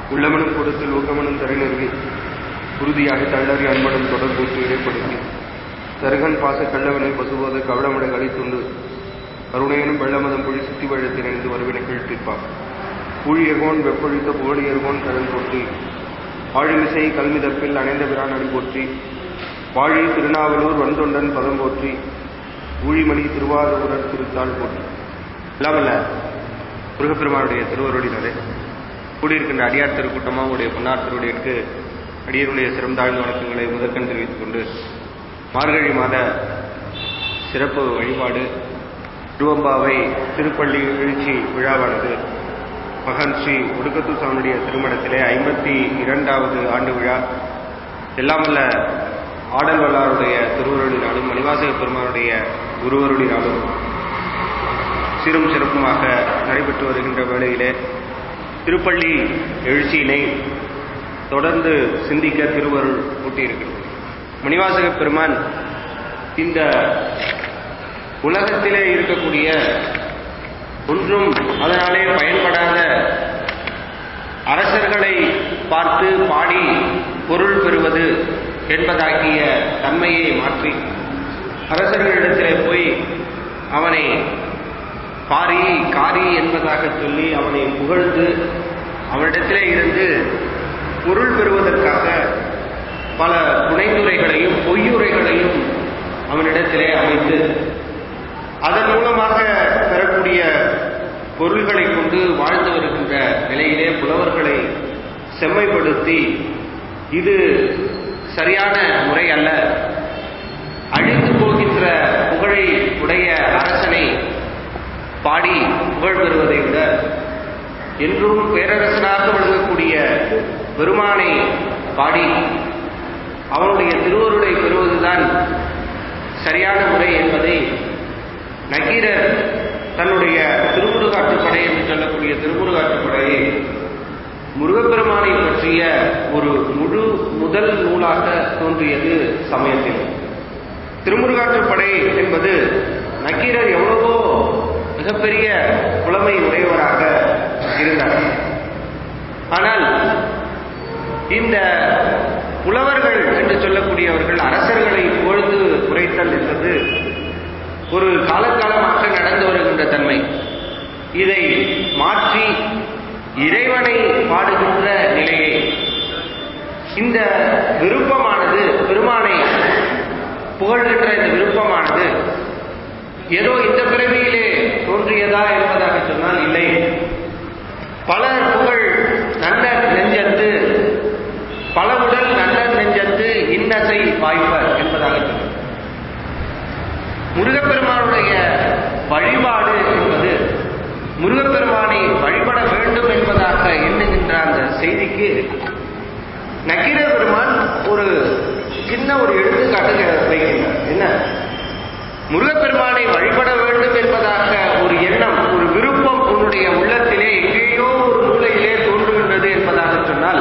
உள்ளமனும் கொடுத்து ஊக்கமனும் தரை நிறுவி உறுதியாக தள்ளறி அன்பனும் தொடர்பூற்றி இடைப்படுத்தி தருகன் பாச கள்ளவனை பசுபோத கவளமட கழித்துண்டு கருணையனும் வெள்ளமதம் புழி சுத்தி வழத்தினிருந்து வருவினை கீழ்த்திருப்பான் ஊழியர்கோன் வெப்பொழித்த புகழியர்கோன் கடல் போற்றி ஆழிமிசை கல்மிதப்பில் அணைந்த பிரான் அடி போற்றி வாழி திருநாவலூர் வந்தொண்டன் பதம் போற்றி ஊழிமணி திருவாரூரர் திருத்தாள் போற்றி இல்லாமல்ல முருகப்பெருமானுடைய திருவருளினரே கூடியிருக்கின்ற அடியார் திருக்கூட்டமாக உடைய பொன்னார் திருவடியிற்கு அடியருடைய சிறந்தாழ்ந்த வணக்கங்களை முதற்கண் தெரிவித்துக் கொண்டு மார்கழி மாத சிறப்பு வழிபாடு திருவம்பாவை திருப்பள்ளி எழுச்சி விழாவானது மகன் ஸ்ரீ ஒடுக்கத்து சாமியுடைய திருமணத்திலே ஐம்பத்தி இரண்டாவது ஆண்டு விழா எல்லாமல்ல ஆடல் வல்லாருடைய திருவருளினாலும் மணிவாசக பெருமானுடைய குருவருளினாலும் சிறும் சிறப்புமாக நடைபெற்று வருகின்ற வேளையிலே திருப்பள்ளி எழுச்சியினை தொடர்ந்து சிந்திக்க திருவருள் ஊட்டியிருக்கிறது மணிவாசக பெருமான் இந்த உலகத்திலே இருக்கக்கூடிய ஒன்றும் அதனாலே பயன்படாத அரசர்களை பார்த்து பாடி பொருள் பெறுவது என்பதாகிய தன்மையை மாற்றி அரசர்களிடத்திலே போய் அவனை பாரி காரி என்பதாக சொல்லி அவனை புகழ்ந்து அவனிடத்திலே இருந்து பொருள் பெறுவதற்காக பல புனைந்துரைகளையும் பொய்யுரைகளையும் அவனிடத்திலே அமைத்து அதன் மூலமாக பெறக்கூடிய பொருள்களை கொண்டு வாழ்ந்து வருகின்ற நிலையிலே புலவர்களை செம்மைப்படுத்தி இது சரியான முறை அல்ல அழிந்து போகின்ற புகழை உடைய அரசனை பாடி புகழ் பெறுவதை விட என்றும் பேரரசனாக விளங்கக்கூடிய பெருமானை பாடி அவனுடைய திருவருளை பெறுவதுதான் சரியான முறை என்பதை நக்கீரர் தன்னுடைய திருமுருகாற்றுப்படை என்று சொல்லக்கூடிய திருமுருகாற்றுப்படையை முருகப்பெருமானை பற்றிய ஒரு முழு முதல் நூலாக தோன்றியது சமயத்தில் திருமுருகாற்றுப்படை என்பது நக்கீரர் எவ்வளவோ மிகப்பெரிய புலமை உடையவராக இருந்தார் ஆனால் இந்த புலவர்கள் என்று சொல்லக்கூடியவர்கள் அரசர்களை பொழுது குறைத்தல் என்பது ஒரு காலகாலமாக நடந்து வருகின்ற தன்மை இதை மாற்றி இறைவனை பாடுகின்ற நிலையை இந்த விருப்பமானது பெருமானை புகழ்கின்ற இந்த விருப்பமானது ஏதோ இந்த பிறவியிலே தோன்றியதா என்பதாக சொன்னால் இல்லை பலர் புகழ் நல்ல நெஞ்சத்து பல உடல் நல்ல நெஞ்சத்து இன்னசை வாய்ப்பர் என்பதாக சொன்னார் முருகப்பெருமானுடைய வழிபாடு என்பது முருகப்பெருமானை வழிபட வேண்டும் என்பதாக எண்ணுகின்ற அந்த செய்திக்கு நக்கீர பெருமான் ஒரு சின்ன ஒரு எடுத்துக்காட்டு வைக்கின்றார் என்ன முருகப்பெருமானை வழிபட வேண்டும் என்பதாக ஒரு எண்ணம் ஒரு விருப்பம் உன்னுடைய உள்ளத்திலே எங்கேயோ ஒரு மூலையிலே தோன்றுகின்றது என்பதாக சொன்னால்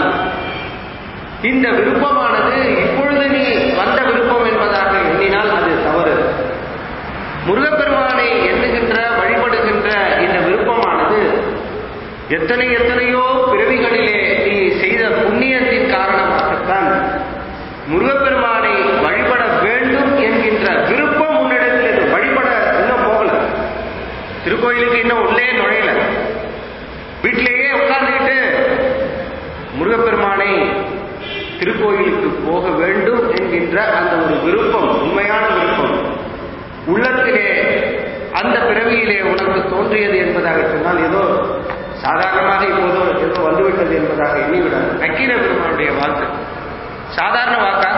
இந்த விருப்பமானது இப்பொழுது நீ வந்த விருப்பம் என்பதாக எண்ணினால் அது தவறு முருகப்பெருமானை எண்ணுகின்ற வழிபடுகின்ற இந்த விருப்பமானது எத்தனை எத்தனையோ பிறவிகளிலே நீ செய்த புண்ணியத்தின் காரணமாகத்தான் முருகப்பெருமானை வழிபட வேண்டும் என்கின்ற விருப்பம் உன்னிடத்தில் வழிபட இன்னும் போகல திருக்கோயிலுக்கு இன்னும் உள்ளே நுழையல வீட்டிலேயே உட்கார்ந்துக்கிட்டு முருகப்பெருமானை திருக்கோயிலுக்கு போக வேண்டும் என்கின்ற அந்த ஒரு விருப்பம் உண்மையான விருப்பம் உள்ளத்திலே அந்த பிறவியிலே உனக்கு தோன்றியது என்பதாக சொன்னால் ஏதோ சாதாரணமாக இப்போதோ ஏதோ வந்துவிட்டது என்பதாக எண்ணிவிடாது நக்கீர பெருமானுடைய வாக்கு சாதாரண வாக்கா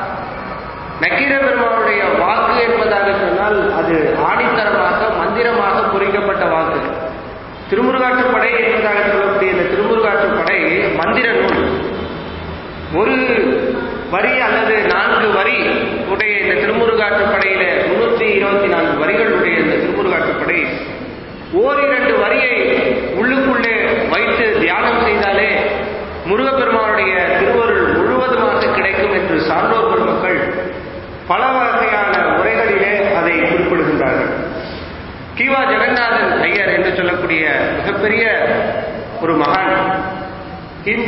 நக்கீர பெருமானுடைய வாக்கு என்பதாக சொன்னால் அது ஆணித்தரமாக மந்திரமாக பொறிக்கப்பட்ட வாக்கு திருமுருகாற்றுப்படை என்பதாக சொல்லக்கூடிய இந்த திருமுருகாற்றுப்படை மந்திர நூல் ஒரு வரி அல்லது நான்கு வரி உடைய இந்த திருமுருகாற்றுப்படையில முன்னூற்றி இருபத்தி நான்கு வரிகளுடைய இந்த திருமுருகாற்றுப்படை ஓரிரண்டு வரியை உள்ளுக்குள்ளே வைத்து தியானம் செய்தாலே முருகப்பெருமானுடைய திருவருள் முழுவதுமாக கிடைக்கும் என்று சான்றோர் பெருமக்கள் பல வகையான முறைகளிலே அதை குறிப்பிடுகின்றார்கள் கீவா ஜெகநாதன் ஐயர் என்று சொல்லக்கூடிய மிகப்பெரிய ஒரு மகான் இந்த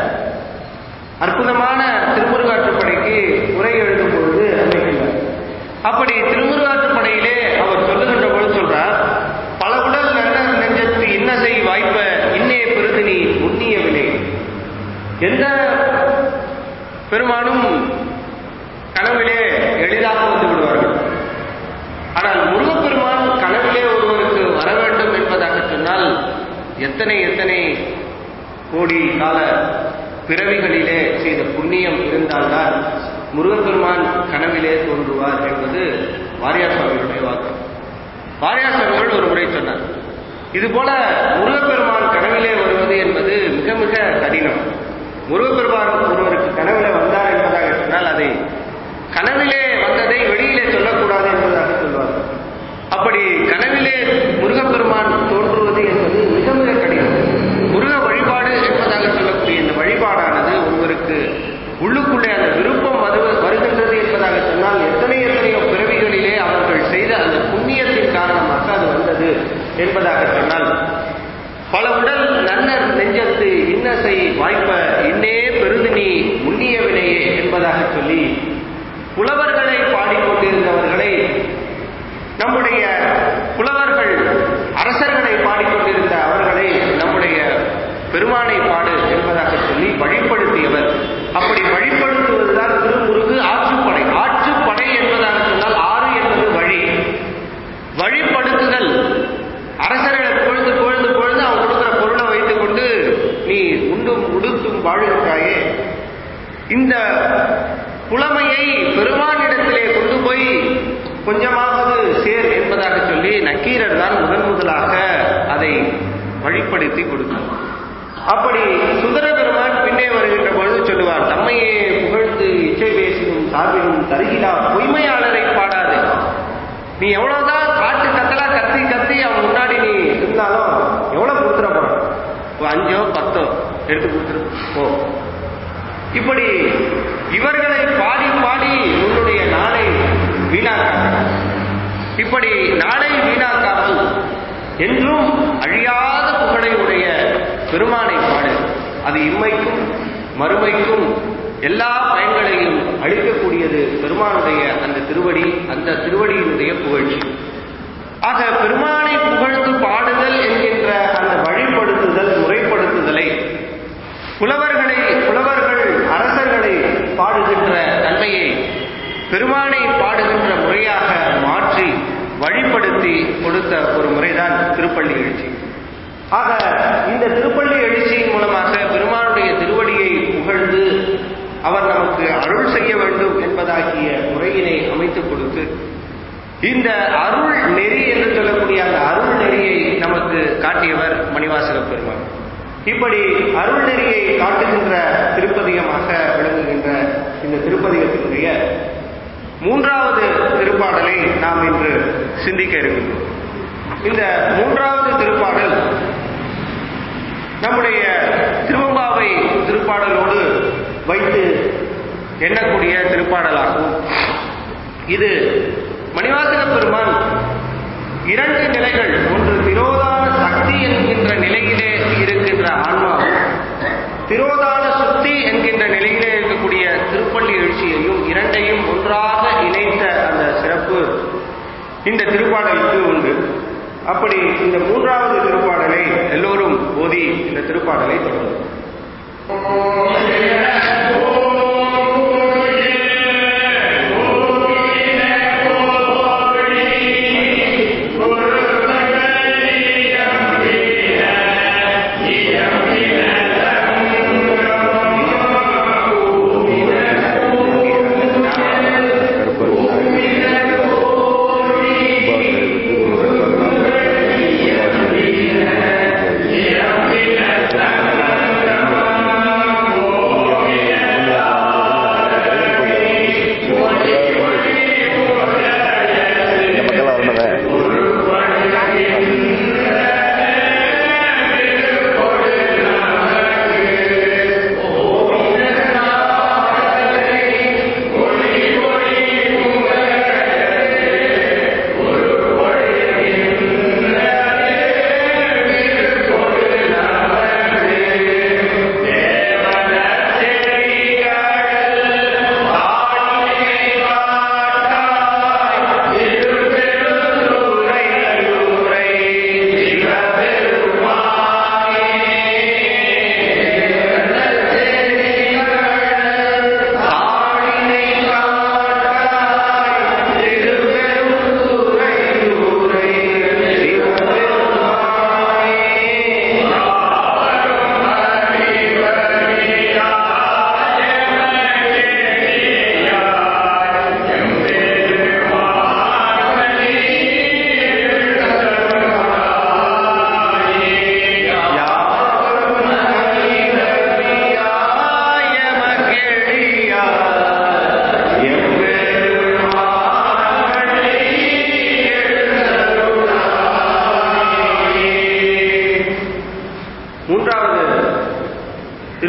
அற்புதமான திருமுருகாற்றுப்படைக்கு உரை எழுதும் பொழுது அமைக்கின்றார் அப்படி திருமுருகாற்றுப்படையிலே அவர் சொல்லுகின்ற பொழுது சொல்றார் பல உடல் நன்னர் நெஞ்சத்து இன்னசை வாய்ப்ப இன்னே பெருதினி உண்ணிய வினை எந்த பெருமானும் கனவிலே எளிதாக வந்து விடுவார்கள் ஆனால் முருகப்பெருமான் கனவிலே ஒருவருக்கு வர வேண்டும் என்பதாக சொன்னால் எத்தனை எத்தனை கோடி கால பிறவிகளிலே செய்த புண்ணியம் இருந்தால்தான் முருகப்பெருமான் கனவிலே தோன்றுவார் என்பது வாரியார் சுவாமிகளுடைய வாக்கு வாரியார் சுவாமிகள் ஒரு முறை சொன்னார் இது போல முருகப்பெருமான் கனவிலே வருவது என்பது மிக மிக கடினம் முருகப்பெருமான் ஒருவருக்கு கனவிலே வந்தார் என்பதாக சொன்னால் அதை கனவிலே வந்ததை வெளியிலே சொல்லக்கூடாது என்பதாக சொல்வார் அப்படி கனவிலே முருகப்பெருமான் தோன்றுவது என்பது மிக மிக கடினம் முருக வழிபாடு என்பதாக சொல்லக்கூடிய இந்த வழிபாடானது ஒருவருக்கு உள்ளுக்குள்ளே அந்த விருப்பம் வரு வருகின்றது என்பதாக சொன்னால் எத்தனை எத்தனையோ பிறவிகளிலே அவர்கள் செய்த அந்த புண்ணியத்தின் காரணமாக அது வந்தது என்பதாக சொன்னால் பல உடல் நன்னர் நெஞ்சத்து இன்னசை வாய்ப்ப இன்னே பெருதினி உண்ணிய வினையே என்பதாக சொல்லி புலவர்களை பாடிக்கொண்டிருந்தவர்களை நம்முடைய புலவர்கள் அரசர்களை பாடிக்கொண்டிருந்த அவர்களை நம்முடைய பெருமானை பாடு என்பதாக சொல்லி வழிப்படுத்தியவர் அப்படி வழிப்படுத்துவதுதான் திருமுருகு ஆற்றுப்படை ஆற்றுப்படை என்பதாக சொன்னால் ஆறு என்பது வழி வழிப்படுத்துதல் அரசர்களை பொழுது பொழுது பொழுது அவன் கொடுக்கிற பொருளை வைத்துக் கொண்டு நீ உண்டும் உடுத்தும் வாழுகிறாயே இந்த புலமையை பெருமானிடத்திலே கொண்டு போய் கொஞ்சமாவது சேர் என்பதாக சொல்லி நக்கீரர் தான் முதன் முதலாக அதை வழிப்படுத்தி கொடுத்தார் அப்படி சுந்தர பெருமான் பின்னே வருகின்ற பொழுது சொல்லுவார் தம்மையே புகழ்ந்து இச்சை பேசினும் சார்பினும் தருகிலா பொய்மையாளரை பாடாது நீ எவ்வளவுதான் காட்டு கத்தலா கத்தி கத்தி அவன் முன்னாடி நீ இருந்தாலும் எவ்வளவு கொடுத்துட போறான் ஒரு அஞ்சோ பத்தோ எடுத்து கொடுத்துரு போ இப்படி இவர்களை பாடி பாடி உன்னுடைய நாளை வீணாக்காத இப்படி நாளை வீணாக்காமல் என்றும் அழியாத புகழை உடைய பெருமானை பாடு அது இம்மைக்கும் மறுமைக்கும் எல்லா பயன்களையும் அளிக்கக்கூடியது பெருமானுடைய அந்த திருவடி அந்த திருவடியினுடைய புகழ்ச்சி ஆக பெருமானை புகழ்ந்து பாடுதல் என்கின்ற அந்த வழிப்படுத்துதல் முறைப்படுத்துதலை புலவர்களை புலவர்கள் அரசர்களை பாடுகின்ற தன்மையை பெருமானை பாடுகின்ற முறையாக மாற்றி வழிப்படுத்தி கொடுத்த ஒரு முறைதான் திருப்பள்ளி எழுச்சி ஆக இந்த திருப்பள்ளி எழுச்சியின் மூலமாக பெருமானுடைய திருவடியை புகழ்ந்து அவர் நமக்கு அருள் செய்ய வேண்டும் என்பதாகிய முறையினை அமைத்துக் கொடுத்து இந்த அருள் நெறி என்று சொல்லக்கூடிய அந்த அருள் நெறியை நமக்கு காட்டியவர் மணிவாசக பெருமான் இப்படி அருள் நெறியை காட்டுகின்ற திருப்பதிகமாக விளங்குகின்ற இந்த திருப்பதிகத்தினுடைய மூன்றாவது திருப்பாடலை நாம் இன்று சிந்திக்க இருக்கின்றோம் இந்த மூன்றாவது திருப்பாடல் நம்முடைய திருவம்பாவை திருப்பாடலோடு வைத்து எண்ணக்கூடிய திருப்பாடலாகும் இது மணிவாசக பெருமான் இரண்டு நிலைகள் ஒன்று திரோதான சக்தி என்கின்ற நிலையிலே இருக்கின்ற ஆன்மாவும் திரோதான சுத்தி என்கின்ற நிலையிலே இருக்கக்கூடிய திருப்பள்ளி எழுச்சியையும் இரண்டையும் ஒன்றாக இணைத்த அந்த சிறப்பு இந்த திருப்பாடலுக்கு உண்டு அப்படி இந்த மூன்றாவது திருப்பாடலை எல்லோரும் ஓதி இந்த திருப்பாடலை தொடரும் Yeah.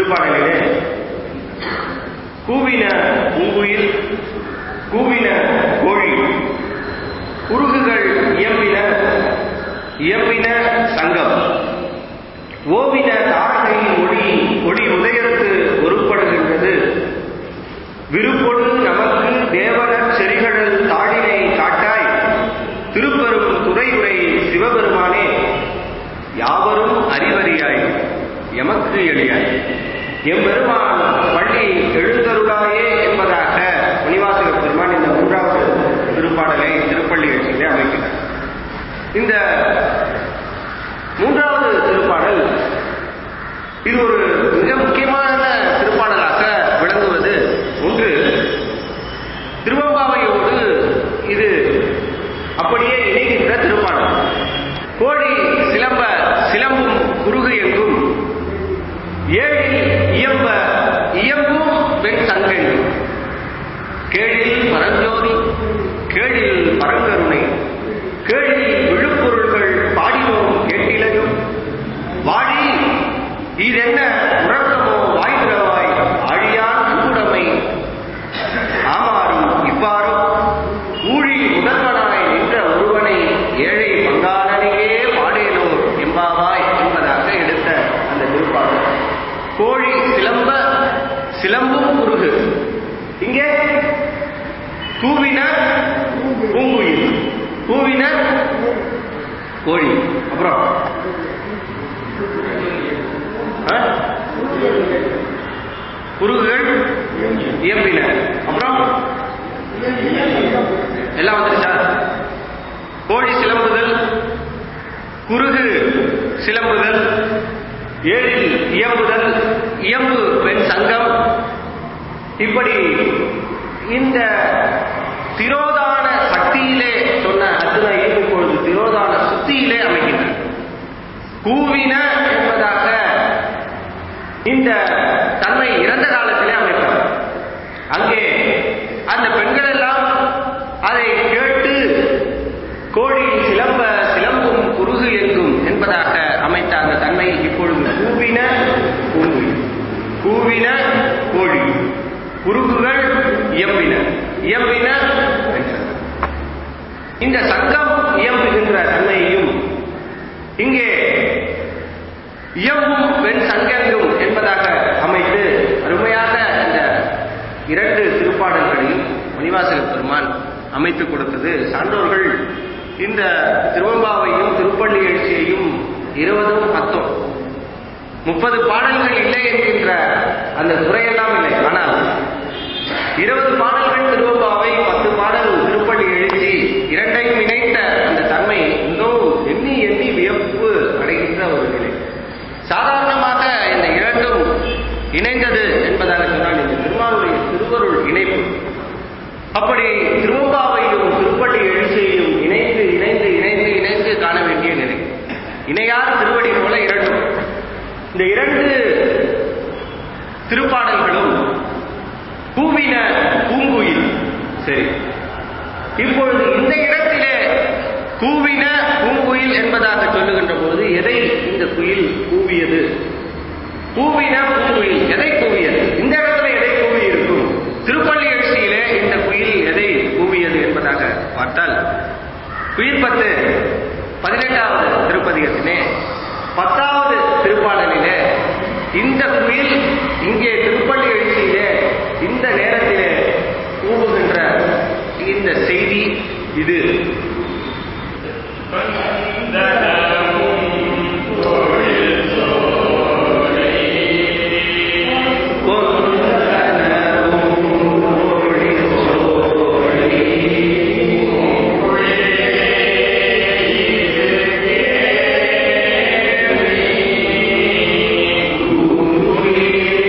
திருப்பாடலிலே கூவின பூங்குயில் கூவின கோழி குருகுகள் இயம்பின இயம்பின சங்கம் ஓவின தாரகையின் ஒளி ஒளி உதயத்து ஒருப்படுகின்றது விருப்பொடு நமக்கு தேவனர் செறிகடல் தாழினை காட்டாய் திருப்பெரும் துறையுரை சிவபெருமானே யாவரும் அறிவறியாய் எமக்கு எளியாய் எம்பெருமான் பள்ளி எழுந்தருளாயே என்பதாக மணிவாசக பெருமான் இந்த மூன்றாவது திருப்பாடலை திருப்பள்ளி எழுச்சியிலே அமைக்கிறார் இந்த மூன்றாவது திருப்பாடல் இது ஒரு மிக முக்கியமான திருப்பாடலாக விளங்குவது ஒன்று திருவம்பாவையோடு இது அப்படியே இணைகின்ற திருப்பாடல் கோழி சிலம்ப சிலம்பும் குறுகு எங்கும் ஏழில் இயம்ப இயம்பும் வெண் சங்கெங்கும் கேழில் பரஞ்சோதி கேழில் பரங்கருணை கேழில் விழுப்பொருள்கள் பாடினோம் கேட்டிலையும் வாடி இதென்ன உறக்கமோ வாய்திரவாய் ஆழியான் அன்புடைமை ஆமாறும் இவ்வாறும் ஊழி முதல்வனாய் நின்ற ஒருவனை ஏழை பங்காளனையே பாடேனோ எம்பாவாய் என்பதாக எடுத்த அந்த திருப்பாடல் கோழி சிலம்ப சிலம்பும் குறுகு இங்கே கூவின பூங்குயில் கூவின கோழி அப்புறம் ஆ? குருகுகள் இயம்பின அப்புறம் எல்லாம் வந்துருச்சா கோழி சிலம்புதல் குருகு சிலம்புதல் ஏழில் இயம்புதல் இயம்பு பெண் சங்கம் இப்படி இந்த திரோதான சக்தியிலே சொன்ன அத்துணையும் இப்பொழுது திரோதான சுத்தியிலே அமைக்கின்றன கூவின என்பதாக இந்த தன்மை இறந்த காலத்திலே அமைப்பார் அங்கே அந்த பெண்கள் எல்லாம் அதை கேட்டு கோழி சிலம்ப சிலம்பும் குருகு எங்கும் என்பதாக அமைத்த அந்த தன்மை இப்பொழுது கூவின பூங்குழி கூவின கோழி குறுகுகள் இயம்பின இயம்பின இந்த சங்கம் இயம்புகின்ற தன்மையையும் இங்கே இயம்பும் பெண் சங்கெங்கும் என்பதாக அமைத்து அருமையாக இந்த இரண்டு திருப்பாடல்களையும் மணிவாசக பெருமான் அமைத்துக் கொடுத்தது சான்றோர்கள் இந்த திருவம்பாவையும் திருப்பள்ளி எழுச்சியையும் இருபதும் பத்தும் முப்பது பாடல்கள் இல்லை என்கின்ற அந்த துறையெல்லாம் இல்லை ஆனால் இருபது பாடல்கள் திருவம்பாவை பத்து பாடல் திருப்பள்ளி எழுச்சி இரண்டையும் இணைத்த அந்த தன்மை மிகவும் எண்ணி எண்ணி வியப்பு அடைகின்ற ஒரு நிலை சாதாரணமாக இந்த இரண்டும் இணைந்தது என்பதாக சொன்னால் இந்த திருமாலுடைய திருவருள் இணைப்பு அப்படி திருவம்பாவையும் திருப்பள்ளி எழுச்சியையும் இணைந்து இணைந்து இணைந்து இணைந்து காண வேண்டிய நிலை இணையார் திருவடி போல இரண்டும் இந்த இரண்டு திருப்பாடல்களும் பூவின பூங்குயில் சரி இப்பொழுது இந்த இடத்திலே கூவின பூங்குயில் என்பதாக சொல்லுகின்ற பொழுது எதை இந்த குயில் கூவியது கூவின பூங்குயில் எதை கூவியது இந்த இடத்துல எதை கூவி இருக்கும் திருப்பள்ளி எழுச்சியிலே இந்த குயில் எதை கூவியது என்பதாக பார்த்தால் குயில் பத்து பதினெட்டாவது திருப்பதிகத்திலே பத்தாவது திருப்பாடலிலே இந்த குயில் இங்கே திருப்பள்ளி எழுச்சியிலே இந்த நேரத்திலே கூவுகின்ற இந்த செய்தி இது Thank you.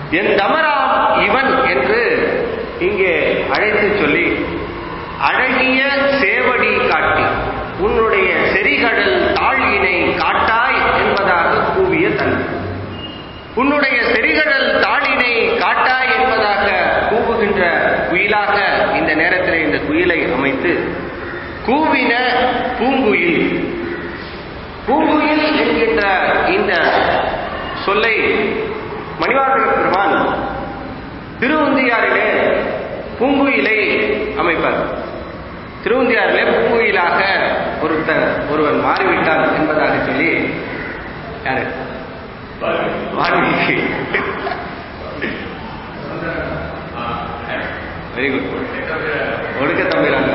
என் தமராம் இவன் என்று இங்கே அழைத்து சொல்லி அழகிய சேவடி காட்டி உன்னுடைய செறிகடல் தாழ்வினை காட்டாய் என்பதாக கூவிய தன்மை உன்னுடைய செறிகடல் தாளினை காட்டாய் என்பதாக கூவுகின்ற குயிலாக இந்த நேரத்தில் இந்த குயிலை அமைத்து கூவின பூங்குயில் பூங்குயில் என்கின்ற இந்த சொல்லை மணிவாசக பெருமான் திருவுந்தியாரிலே பூங்குயிலை அமைப்பார் திருவுந்தியாரிலே பூங்குயிலாக ஒருத்தர் ஒருவன் மாறிவிட்டான் என்பதாக சொல்லி யாரு வால்மீகி வெரி குட் ஒடுக்க தம்பிராங்க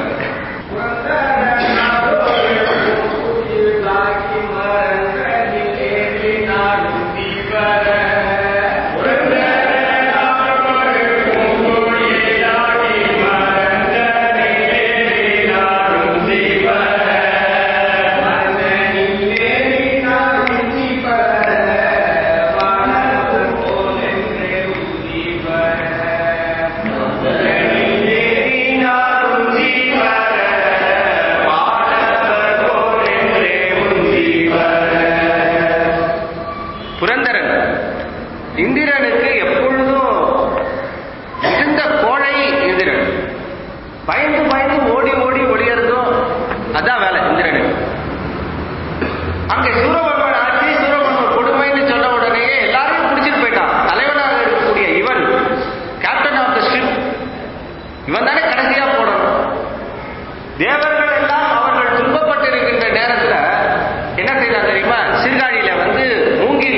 புரந்தரன் இந்திரனுக்கு எப்பொழுதும் மிகுந்த கோழை இந்திரன் பயந்து பயந்து ஓடி ஓடி ஒளியறதும் அதான் வேலை இந்திரனுக்கு அங்கே சூரபன்மன் ஆட்சி சூரபன்மன் கொடுமைன்னு சொன்ன உடனேயே எல்லாரையும் பிடிச்சிட்டு போயிட்டான் தலைவனாக இருக்கக்கூடிய இவன் கேப்டன் ஆஃப் த ஷிப் இவன் தானே கடைசியா போடணும் தேவர்கள் எல்லாம் அவர்கள் துன்பப்பட்டு இருக்கின்ற நேரத்துல என்ன செய்தான் தெரியுமா சீர்காழியில வந்து மூங்கில்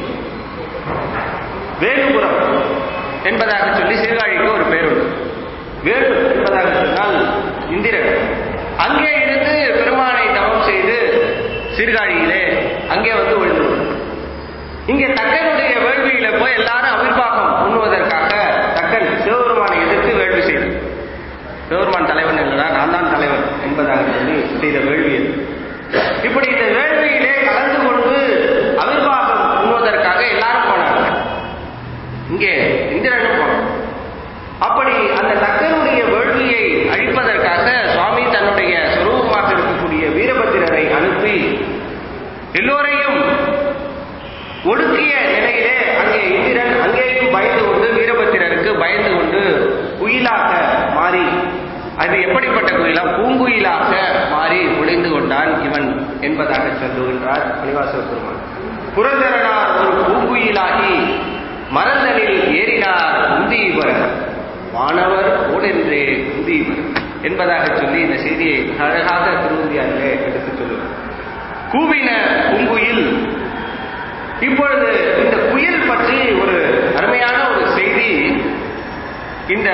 வேலுபுரம் என்பதாக சொல்லி சீர்காழிக்கு ஒரு பேர் உண்டு வேலு என்பதாக சொன்னால் இந்திரன் அங்கே இருந்து பெருமானை தவம் செய்து சீர்காழியிலே அங்கே வந்து விழுந்து இங்கே தக்கனுடைய வேள்வியில போய் எல்லாரும் அவிர்வாகம் உண்ணுவதற்காக தக்கன் சிவபெருமானை எதிர்த்து வேள்வி செய்தார் சிவபெருமான் தலைவன் இல்லைனா நான் தான் தலைவன் என்பதாக சொல்லி செய்த வேள்வி அது. இப்படி இந்த வேள்வியிலே கலந்து கொண்டு அவிர்வாகம் உண்ணுவதற்காக எல்லாரும் போனாங்க இங்கே இந்திரனும் போனான் அப்படி அந்த தக்கனுடைய வேள்வியை அழிப்பதற்காக சுவாமி தன்னுடைய சுரூபமாக இருக்கக்கூடிய வீரபத்திரரை அனுப்பி எல்லோரையும் ஒடுக்கிய நிலையிலே அங்கே இந்திரன் அங்கேயும் பயந்து கொண்டு வீரபத்திரருக்கு பயந்து கொண்டு குயிலாக மாறி அது எப்படிப்பட்ட குயிலா பூங்குயிலாக மாறி ஒளிந்து கொண்டான் இவன் என்பதாக சொல்லுகின்றார் மணிவாசக பெருமான் புரந்தரனார் ஒரு பூங்குயிலாகி மரந்தனில் ஏறினார் உந்தீவர் வானவர் ஓடென்றே உந்தீவர் என்பதாக சொல்லி இந்த செய்தியை அழகாக திருவந்தியாரிலே எடுத்துச் சொல்லுவார் கூவின பூங்குயில் இப்பொழுது இந்த குயில் பற்றி ஒரு அருமையான ஒரு செய்தி இந்த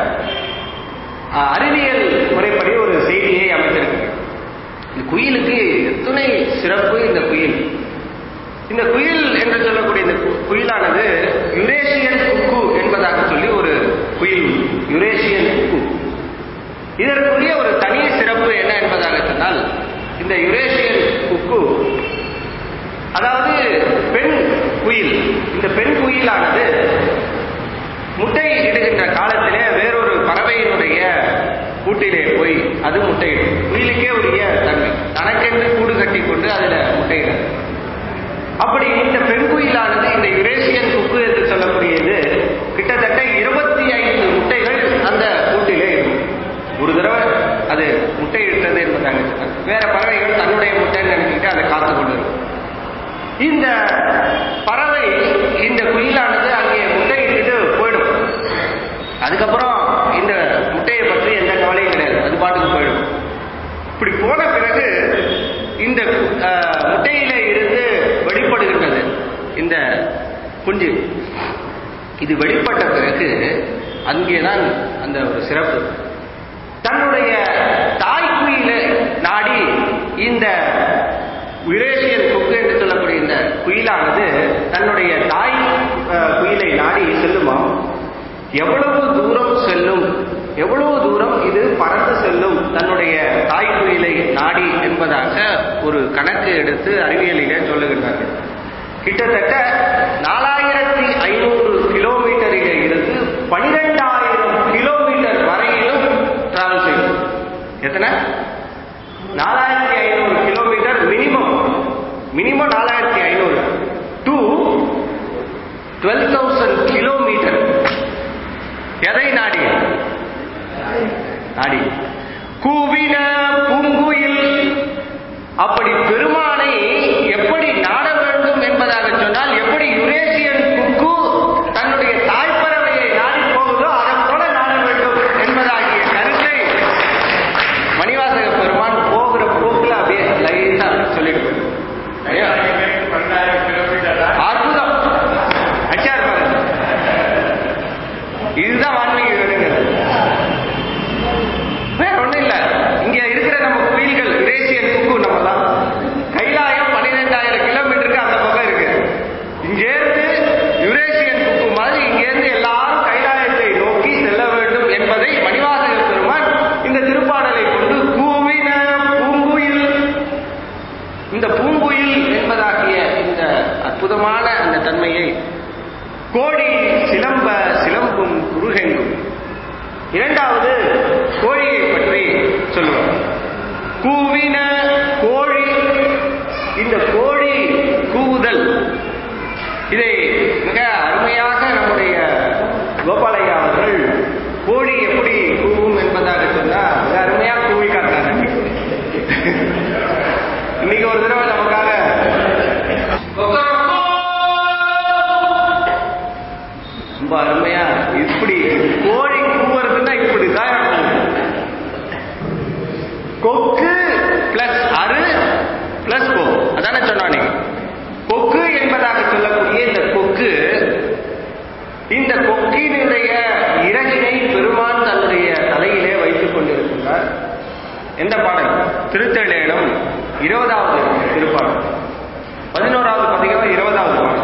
அஹ், அறிவியல் முறைப்படி ஒரு செய்தியை அமைத்திருக்கு இந்த குயிலுக்கு எத்தனை சிறப்பு இந்த குயில் இந்த குயில் என்று சொல்லக்கூடிய இந்த கு- குயிலானது யுரேஷியன் குக்கு என்பதாக சொல்லி ஒரு குயில் உண்டு. யுரேஷியன் குக்கு இதற்குரிய ஒரு தனி சிறப்பு என்ன என்பதாக சொன்னால் இந்த யுரேஷியன் குக்கு அதாவது பெண் குயில் இந்த பெண் குயிலானது முட்டை இடுகின்ற காலத்திலே வேறொரு பறவையினுடைய கூட்டிலே போய் அது முட்டையிடும் குயிலுக்கே உரிய தன்மை தனக்கென்று கூடு கட்டி கொண்டு அதுல முட்டையிடும் அப்படி இந்த பெண் குயிலானது இந்த யுரேசியன் குக்கு என்று சொல்லக்கூடியது கிட்டத்தட்ட இருபத்தி ஐந்து முட்டைகள் அந்த கூட்டிலே இருக்கும் ஒரு தடவை அது முட்டையிட்டது என்பதாக சொன்னார் வேற பறவைகள் தன்னுடைய முட்டைன்னு நினைச்சிட்டு அதை காத்து கொண்டு இருக்கும் இந்த பறவை இந்த குயிலானது அங்கே முட்டையிட்டு போயிடும் அதுக்கப்புறம் இந்த முட்டையை பற்றி எந்த கவலையும் கிடையாது அது பாட்டுக்கு போயிடும் இப்படி போன பிறகு இந்த அஹ், முட்டையில இருந்து வெளிப்படுகின்றது இந்த குஞ்சு இது வெளிப்பட்ட பிறகு அங்கேதான் அந்த ஒரு சிறப்பு தன்னுடைய தாய் குயிலை நாடி இந்த யுரேஷியன் குக்கு என்று சொல்லக்கூடிய இந்த குயிலானது தன்னுடைய தாய் அஹ், குயிலை நாடி செல்லுமா எவ்வளவு தூரம் செல்லும் எவ்வளவு தூரம் இது பறந்து செல்லும் தன்னுடைய தாய் குயிலை நாடி என்பதாக ஒரு கணக்கு எடுத்து அறிவியலிலே சொல்லுகின்றார்கள் கிட்டத்தட்ட நாலாயிரத்தி ஐநூறு கிலோமீட்டர் எத்தனை நாலாயிரத்தி ஐநூறு கிலோமீட்டர் மினிமம் மினிமம் நாலாயிரத்தி ஐநூறு டு டுவெல் தௌசண்ட் கிலோமீட்டர் எதை நாடி நாடி கூவின பூங்குயில் அப்படி பெருமானை எப்படி நாட வேண்டும் என்பதாக சொன்னால் எப்படி யுரேசியன் குக்கு தன்னுடைய தாய்ப்பறவையை நாடி போகுதோ அதை போல நாட வேண்டும் என்பதாகிய கருத்தை மணிவாசக பெருமான் போகிற போக்குல அப்படியே லைட்டா சொல்லிட்டு போயிரு. சரியா? அற்புதம் அச்சார் பாருங்க இதுதான் வான்மீகி வேணுங்கிறது வேற ஒண்ணும் இல்ல இங்க இருக்கிற நம்ம குயில்கள் யுரேசியன் குக்கு நம்ம தான் கைலாயம் பன்னிரெண்டாயிரம் கிலோமீட்டருக்கு அந்த பக்கம் இருக்கு இங்க இருந்து யுரேசியன் குக்கு மாதிரி இங்க இருந்து எல்லாரும் கைலாயத்தை நோக்கி செல்ல வேண்டும் என்பதை மணிவாசக பெருமான் இந்த திருப்பாடலை கொண்டு கூவின பூங்குயில் இந்த பூங்குயில் என்பதாகிய இந்த அற்புதமான அந்த தன்மையை கோடி சிலம்ப சிலம்பும் குருகெங்கும் இரண்டாவது கோழியை பற்றி சொல்லுவோம் கூவின கோழி இந்த கோழி கூவுதல் இதை மிக அருமையாக நம்முடைய கோபாலையா அவர்கள் கோழி எப்படி கூவும் என்பதாக சொன்னா மிக அருமையா கூவி காட்டினாங்க இன்னைக்கு ஒரு தடவை நமக்காக ரொம்ப அருமையா இப்படி கோழி கூவுறதுன்னா இப்படிதான் இருக்கும். கொக்கு பிளஸ் அரு பிளஸ் கோ அதானே சொன்னானே கொக்கு என்பதாக சொல்லக்கூடிய இந்த கொக்கு இந்த கொக்கினுடைய இறகினை பெருமான் தன்னுடைய தலையிலே வைத்துக் கொண்டிருக்கின்றார் எந்த பாடல் திருத்தேடம் இருபதாவது திருப்பாடல் பதினோராவது பதிகம் இருபதாவது பாடல்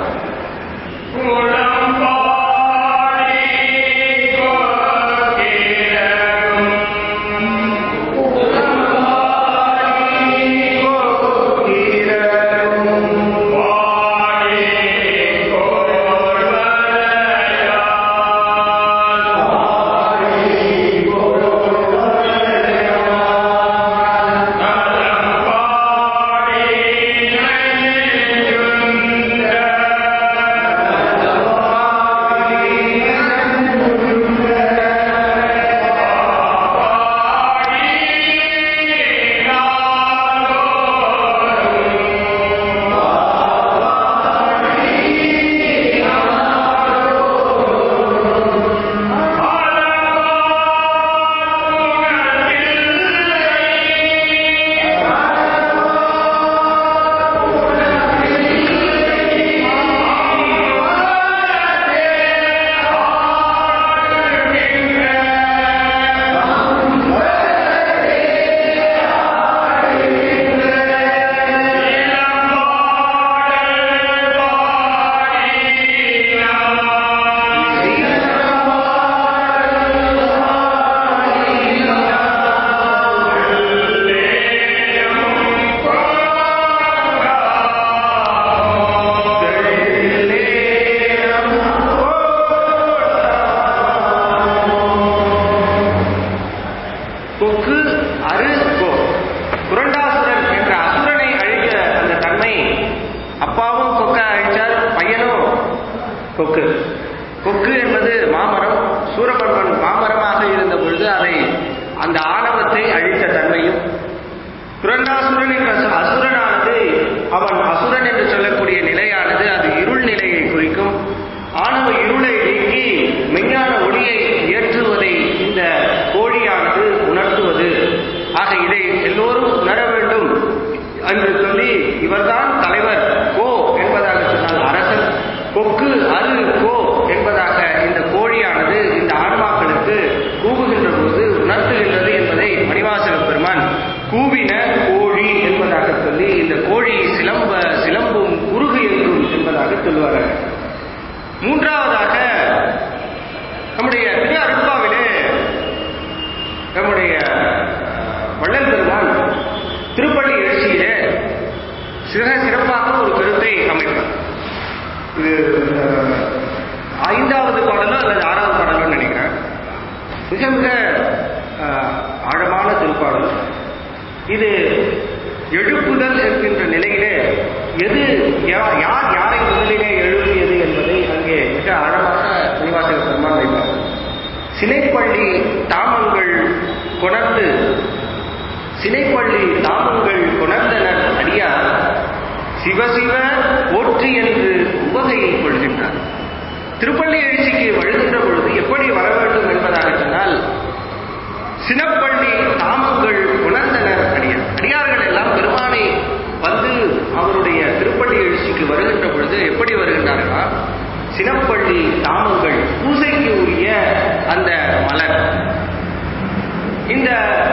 கொக்கு அரு கோ புரண்டாசுரன் என்ற அசுரனை அழித்த அந்த தன்மை அப்பாவும் கொக்க அழிச்சார் பையனும் கொக்கு கொக்கு என்பது மாமரம் சூரபன்மன் மாமரமாக இருந்த பொழுது அதை அந்த ஆணவத்தை அழித்த தன்மையும் புரண்டாசுரன் என்ற அசு- அசுரனானது அவன் அசுரன் என்று சொல்லக்கூடிய நிலையானது அது இருள் நிலையை குறிக்கும் ஆணவ இருளை நீக்கி மெஞ்ஞான ஒளியை ஏற்றுவதை இந்த கோழியானது உணர்த்துவது ஆக இதை எல்லோரும் உணர வேண்டும் என்று சொல்லி இவர்தான் தலைவர் கோ என்பதாக சொன்னால் அரசன் கொக்கு அரு கோ என்பதாக இந்த கோழியானது இந்த ஆன்மாக்களுக்கு கூவுகின்ற போது உணர்த்துகின்றது என்பதை மணிவாசக பெருமான் கூவின கோழி என்பதாக சொல்லி இந்த கோழி சிலம்ப சிலம்பும் குறுகு என்றும் என்பதாக சொல்வார்கள் மூன்றாவதாக நம்முடைய திரு அருட்பாவிலே நம்முடைய வள்ளல் பெருமான் திருப்பள்ளி எழுச்சியிலே சிற சிறப்பாக ஒரு கருத்தை அமைப்பார் இது அஹ், ஐந்தாவது பாடலோ அல்லது ஆறாவது பாடலோ நினைக்கிறேன் மிக மிக அஹ், ஆழமான திரு திருப்பாடல் இது எழுப்புதல் என்கின்ற நிலையிலே எது யா- யார் யாரை முதலிலே எழுப்பியது என்பதை அங்கே மிக ஆழமாக மணிவாசக பெருமான் வைப்பார் சினைப்பள்ளி தாமங்கள் கொணர்ந்து சினைப்பள்ளி தாமங்கள் கொணர்ந்தனர் அடியார் சிவசிவ போற்றி என்று உவகையை கொள்கின்றார் திருப்பள்ளி எழுச்சிக்கு வழுகின்ற பொழுது எப்படி வர வேண்டும் என்பதாக சொன்னால் சினப்பள்ளி தாமங்கள் உணர்ந்தனர் அடியார் அடியார்கள் எல்லாம் பெருமானை வந்து அவருடைய திருப்பள்ளி எழுச்சிக்கு வருகின்ற பொழுது எப்படி வருகின்றார்களா சினப்பள்ளி தாமங்கள் பூசைக்கு உரிய அந்த மலர் இந்த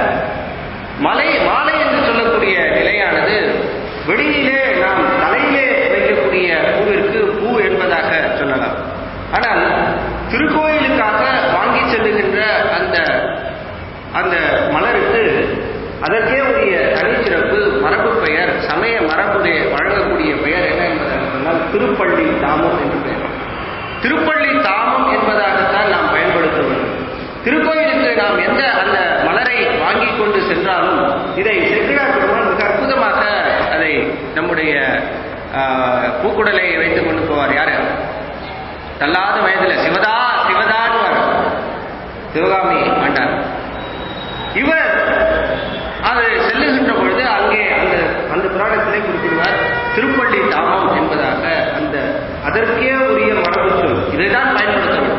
மலை மாலை என்று சொல்லக்கூடிய நிலையானது வெளியிலே நாம் தலையிலே வைக்கக்கூடிய பூவிற்கு பூ என்பதாக சொல்லலாம் ஆனால் திருக்கோயிலுக்காக வாங்கி செல்லுகின்ற அந்த அந்த மலருக்கு அதற்கே உரிய தனிச்சிறப்பு மரபு பெயர் சமய மரபுடைய வழங்கக்கூடிய பெயர் என்ன என்பதாக சொன்னால் திருப்பள்ளி தாமம் என்று பெயர் திருப்பள்ளி தாமம் என்பதாகத்தான் நாம் பயன்படுத்துவது திருக்கோயிலுக்கு நாம் எந்த அந்த மலரை வாங்கி கொண்டு சென்றாலும் இதை செக்கிழார் பெருமான் மிக அற்புதமாக அதை நம்முடைய ஆஹ், பூக்குடலை வைத்துக் கொண்டு போவார் யாரு தள்ளாத வயதுல சிவதா சிவதான்னு சிவகாமி ஆண்டார் இவர் அது செல்லுகின்ற பொழுது அங்கே அந்த அந்த புராணத்திலே குறிப்பிடுவார் திருப்பள்ளி தாமம் என்பதாக அந்த அதற்கே உரிய மரபு சொல் இதைதான் பயன்படுத்தணும்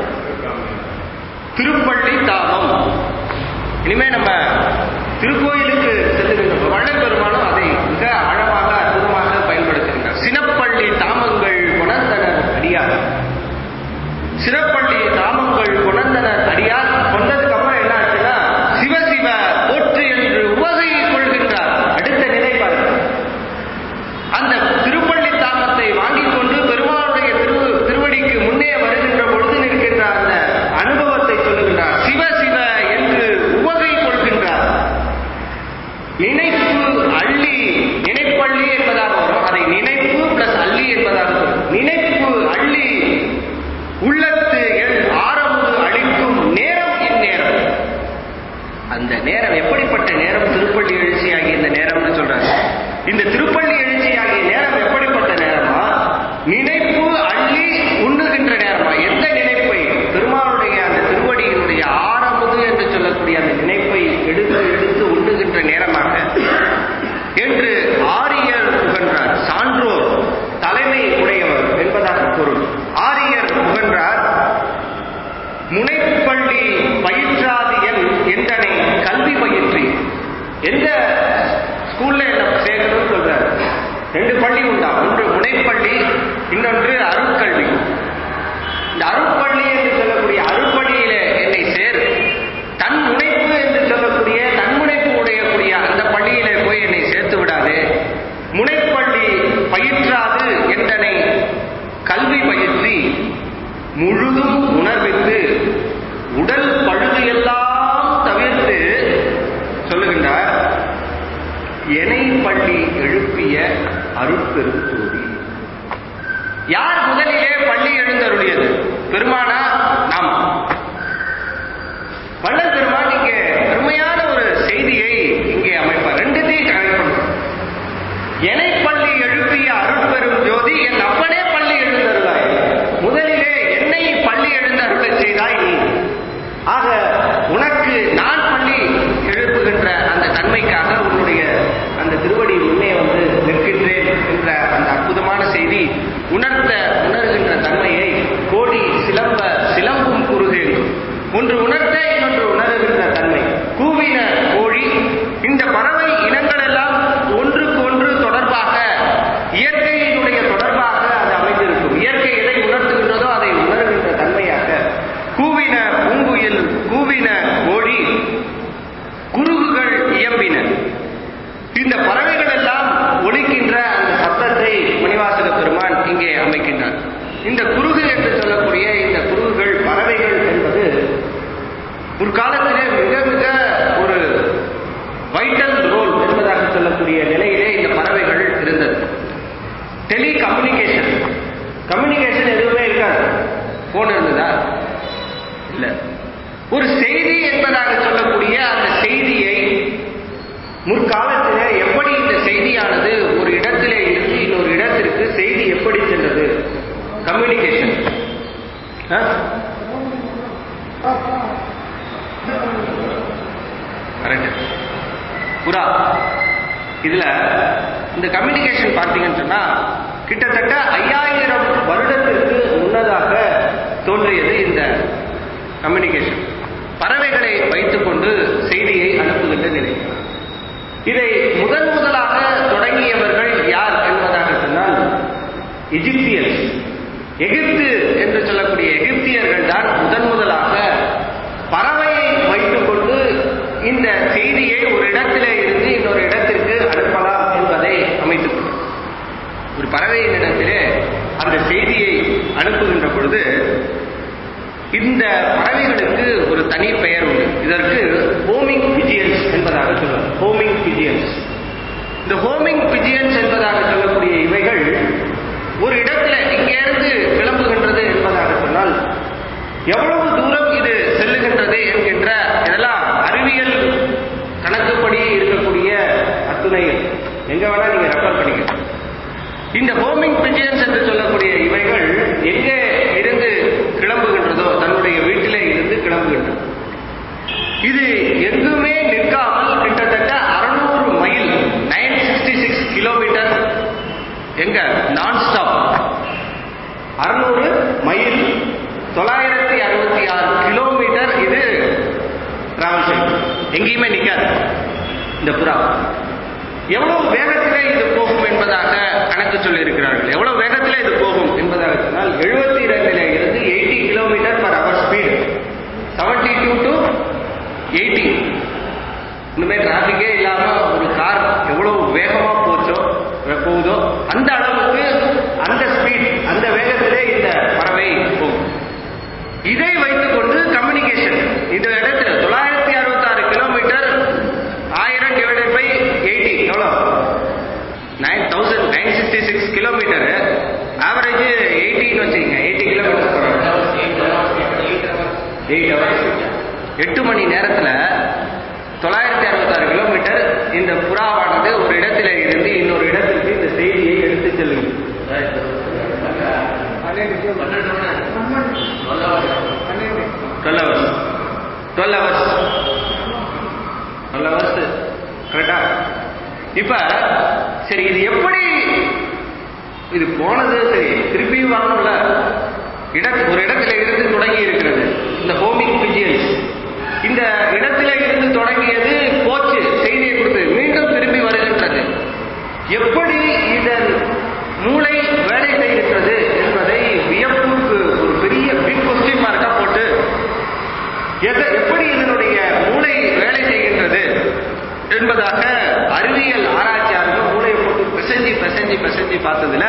திருப்பள்ளி தாமம் இனிமே நம்ம திருக்கோயிலுக்கு செல்லுகின்ற வள்ளல் பெருமானும் அதை மிக ஆழமாக அற்புதமாக பயன்படுத்துகின்றார் சினப்பள்ளி தாமங்கள் கொணர்ந்தனர் அடியார் சிறப்பள்ளி தாமங்கள் கொணர்ந்தனர் அடியார் கொண்டதுக்கு அப்புறம் என்ன ஆச்சுன்னா சிவ சிவ போற்று என்று உவகையை கொள்கின்றார் அடுத்த நிலை பாருங்க அந்த திருப்பள்ளி தாமத்தை வாங்கிக் கொண்டு பெருமாளுடைய திரு திருவடிக்கு முன்னே வருகின்ற பொழுது நிற்கின்ற அந்த அனுபவத்தை சொல்லுகின்றார் சிவ சிவ என்று உவகை கொள்கின்றார் நினைப்பு அள்ளி நினைப்பள்ளி என்பதாக வரும் அதை நினைப்பு பிளஸ் அள்ளி என்பதாக வரும் நினைப்பு அள்ளி உள்ளத்து என் ஆரம்பு அளிக்கும் நேரம் இந்நேரம் அந்த நேரம் எப்படிப்பட்ட நேரம் திருப்பள்ளி எழுச்சி ஆகிய இந்த நேரம்னு சொல்றாரு இந்த திருப்பள்ளி எழுச்சி ஆகிய நேரம் எப்படிப்பட்ட நேரமா நினைப்பு அள்ளி உண்ணுகின்ற நேரமா எந்த நினைப்பை பெருமாளுடைய அந்த திருவடியினுடைய ஆரம்பது என்று சொல்லக்கூடிய அந்த நினைப்பை எடுத்து எடுத்து உண்ணுகின்ற நேரமாக என்று ஆரியர் புகன்றார் சான்றோர் தலைமை உடையவர் என்பதாக பொருள் ஆரியர் புகன்றார் முனைப்பள்ளி பயிற்றாது என் என்றனை கல்வி பயிற்றி எந்த ஸ்கூல்ல என்ன சேர்க்கணும்னு சொல்றாரு ரெண்டு பள்ளி உண்டா ஒன்று முனைப்பள்ளி இன்னொன்று அருட்கல்வி இந்த அருட்பள்ளி என்று சொல்லக்கூடிய அருட்பள்ளியில என்னை சேர் தன் முனைப்பு என்று சொல்லக்கூடிய தன்முனைப்பு உடையக்கூடிய அந்த பள்ளியிலே போய் என்னை சேர்த்து விடாது முனைப்பள்ளி பயிற்றாது என்றனை கல்வி பயிற்றி முழுதும் உணர்வித்து உடல் பழுது எல்லாம் தவிர்த்து சொல்லுகின்றார் எனை பள்ளி எழுப்பிய அருட்பெரும் ஜோதி யார் முதலிலே பள்ளி எழுந்தருளியது பெருமானா நாம் வள்ளல் பெருமான் இங்கே அருமையான ஒரு செய்தியை இங்கே அமைப்பார் ரெண்டுத்தையும் கனெக்ட் பண்றோம் எனை பள்ளி எழுப்பிய அருட்பெரும் ஜோதி என் அப்பனே பள்ளி எழுந்தருளாய் முதலிலே என்னை பள்ளி எழுந்தருளச் செய்தாய் நீ ஆக உனக்கு நான் பள்ளி எழுப்புகின்ற அந்த தன்மைக்காக உன்னுடைய அந்த திருவடி முன்னே வந்து நிற்கின்றேன் என்ற அந்த அற்புதமான செய்தி உணர்த்த உணர்கின்ற தன்மையை கோடி சிலம்ப சிலம்பும் குறுகேன் ஒன்று உணர்த்த இன்னொன்று உணர்கின்ற தன்மை கூவின கோழி இந்த பறவை இனங்கள் எல்லாம் ஒன்றுக்கு ஒன்று தொடர்பாக இயற்கையினுடைய தொடர்பாக அது அமைந்திருக்கும் இயற்கை எதை உணர்த்துகின்றதோ அதை உணர்கின்ற தன்மையாக கூவின பூங்குயில் கூவின கோழி குருகுகள் இயம்பின இந்த பறவைகள் எல்லாம் ஒலிக்கின்ற அந்த சத்தத்தை மணிவாசக பெருமான் இங்கே அமைக்கின்றார் இந்த குருகு என்று சொல்லக்கூடிய இந்த குருகுகள் பறவைகள் என்பது முற்காலத்திலே மிக மிக ஒரு வைட்டல் ரோல் என்பதாக சொல்லக்கூடிய நிலையிலே இந்த பறவைகள் இருந்தது டெலி கம்யூனிகேஷன் கம்யூனிகேஷன் எதுவுமே இருக்காது போன் இருந்ததா இல்ல ஒரு செய்தி என்பதாக சொல்லக்கூடிய அந்த செய்தியை முற்காலத்திலே எப்படி இந்த செய்தியானது ஒரு இடத்திலே இருந்து இன்னொரு இடத்திற்கு செய்தி எப்படி சென்றது கம்யூனிகேஷன் கரெக்ட் புறா இதுல இந்த கம்யூனிகேஷன் பார்த்தீங்கன்னு சொன்னா கிட்டத்தட்ட ஐயாயிரம் வருடத்திற்கு முன்னதாக தோன்றியது இந்த கம்யூனிகேஷன் பறவைகளை வைத்துக்கொண்டு செய்தியை அனுப்புகின்ற நிலை இதை முதன் முதலாக தொடங்கியவர்கள் யார் என்பதாக சொன்னால் எகிப்தியன்ஸ் எகிப்து என்று சொல்லக்கூடிய எகிப்தியர்கள் தான் முதன் முதலாக பறவையை வைத்துக்கொண்டு இந்த செய்தியை ஒரு இடத்திலே இருந்து இன்னொரு இடத்திற்கு அனுப்பலாம் என்பதை அமைத்துக் கொண்டார் ஒரு பறவையின் இடத்திலே அந்த செய்தியை அனுப்புகின்ற பொழுது இந்த பறவைகளுக்கு ஒரு தனி பெயர் உண்டு இதற்கு ஹோமிங் பிஜியன்ஸ் என்பதாக சொல்லுவார் ஹோமிங் பிஜியன்ஸ் இந்த ஹோமிங் பிஜியன்ஸ் என்பதாக சொல்லக்கூடிய இவைகள் ஒரு இடத்துல இங்கிருந்து கிளம்புகின்றது என்பதாக சொன்னால் எவ்வளவு தூரம் இது செல்லுகின்றது என்கின்ற இதெல்லாம் அறிவியல் கணக்குப்படி இருக்கக்கூடிய அத்துணைகள் எங்க வேணா நீங்க ரெஃபர் பண்ணிக்கலாம் இந்த ஹோமிங் பிஜியன்ஸ் என்று சொல்லக்கூடிய இவைகள் எங்கே இருந்து கிளம்புகின்றதோ தன்னுடைய வீட்டிலே இருந்து கிளம்புகின்றது இது எங்குமே நிற்காமல் கிட்டத்தட்ட அறுநூறு mile nine sixty six kilometre எங்க நான் ஸ்டாப் அறுநூறு மைல் தொள்ளாயிரத்தி அறுபத்தி ஆறு கிலோமீட்டர் இது டிராவல் செய்யும் எங்கேயுமே நிற்காது இந்த புறா எவ்வளவு வேகத்திலே இது போகும் என்பதாக கணக்கு சொல்லி இருக்கிறார்கள் எவ்வளவு வேகத்திலே இது போகும் என்பதாக சொன்னால் எழுபத்தி இரண்டுல இருந்து eighty kilometre per hour speed seventy two to eighty இனிமே டிராபிக்கே இல்லாம ஒரு கார் எவ்வளவு வேகமா போச்சோ போகுதோ அந்த அளவுக்கு அந்த ஸ்பீட் அந்த வேகத்திலே இந்த பறவை போகும் இதை வைத்துக்கொண்டு கம்யூனிகேஷன் இந்த இடத்துல தொள்ளாயிரத்தி அறுபத்தி ஆறு கிலோமீட்டர் ஆயிரம் டிவைடட் பை எயிட்டி எவ்வளோ nine thousand nine sixty six kilometre average எயிட்டின்னு வச்சுக்கோங்க எயிட்டி கிலோமீட்டர் எயிட் ஹவர்ஸ் எட்டு மணி நேரத்தில் தொள்ளாயிரத்தி அறுபத்தாறு கிலோமீட்டர் இந்த புறாவானது ஒரு இடத்துல இருந்து இன்னொரு இடத்திற்கு இந்த செய்தியை எடுத்து செல்லுங்க twelve hours twelve hours twelve hours கரெக்டா இப்ப சரி இது எப்படி இது போனது சரி திருப்பியும் வரணும்ல இட ஒரு இடத்துல இருந்து தொடங்கி இருக்கிறது இந்த ஹோமிக் பிஜியன்ஸ் இந்த இடத்துல இருந்து தொடங்கியது போச்சு செய்தியை கொடுத்து மீண்டும் திரும்பி வருகின்றது எப்படி இதன் மூளை வேலை செய்கின்றது என்பதை வியப்புக்கு ஒரு பெரிய பிக் கொஸ்டின் மார்க்கா போட்டு எத- எப்படி இதனுடைய மூளை வேலை செய்கின்றது என்பதாக அறிவியல் ஆராய்ச்சியாளர்கள் மூளையை போட்டு பிசைஞ்சு பிசைஞ்சு பிசைஞ்சு பார்த்ததுல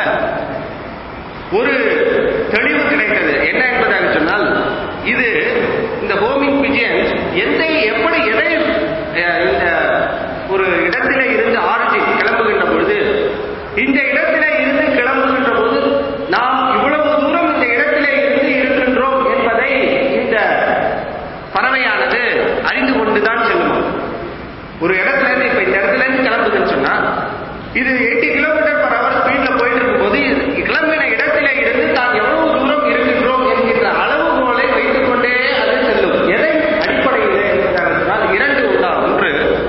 ஒரு தெளிவு கிடைத்தது என்ன என்பதாக சொன்னால் இது இந்த ஹோமிங் பிஜியன்ஸ் எந்த எப்படி எதை அஹ், இந்த ஒரு இடத்திலே இருந்து ஆரிஜின் கிளம்புகின்ற பொழுது இந்த இடத்திலே இருந்து கிளம்புகின்ற போது நாம் இவ்வளவு தூரம் இந்த இடத்திலே இருந்து இருக்கின்றோம் என்பதை இந்த பறவையானது அறிந்து கொண்டுதான் செல்லுமா ஒரு இடத்துல இருந்து இப்ப இந்த இடத்துல இருந்து கிளம்புதுன்னு சொன்னா இது எயிட்டி கிலோமீட்டர் பர் ஹவர் ஸ்பீட்ல போயிட்டு இருக்கும்போது இது கிளம்பின இடத்திலே இருந்து தான் எவ்வளவு தூரம் இருக்கின்றோம் என்கின்ற அளவுகோலை வைத்துக் கொண்டே அது செல்லும் எதை அடிப்படையில் என்பதாக சொன்னால் இரண்டு உண்டா ஒன்று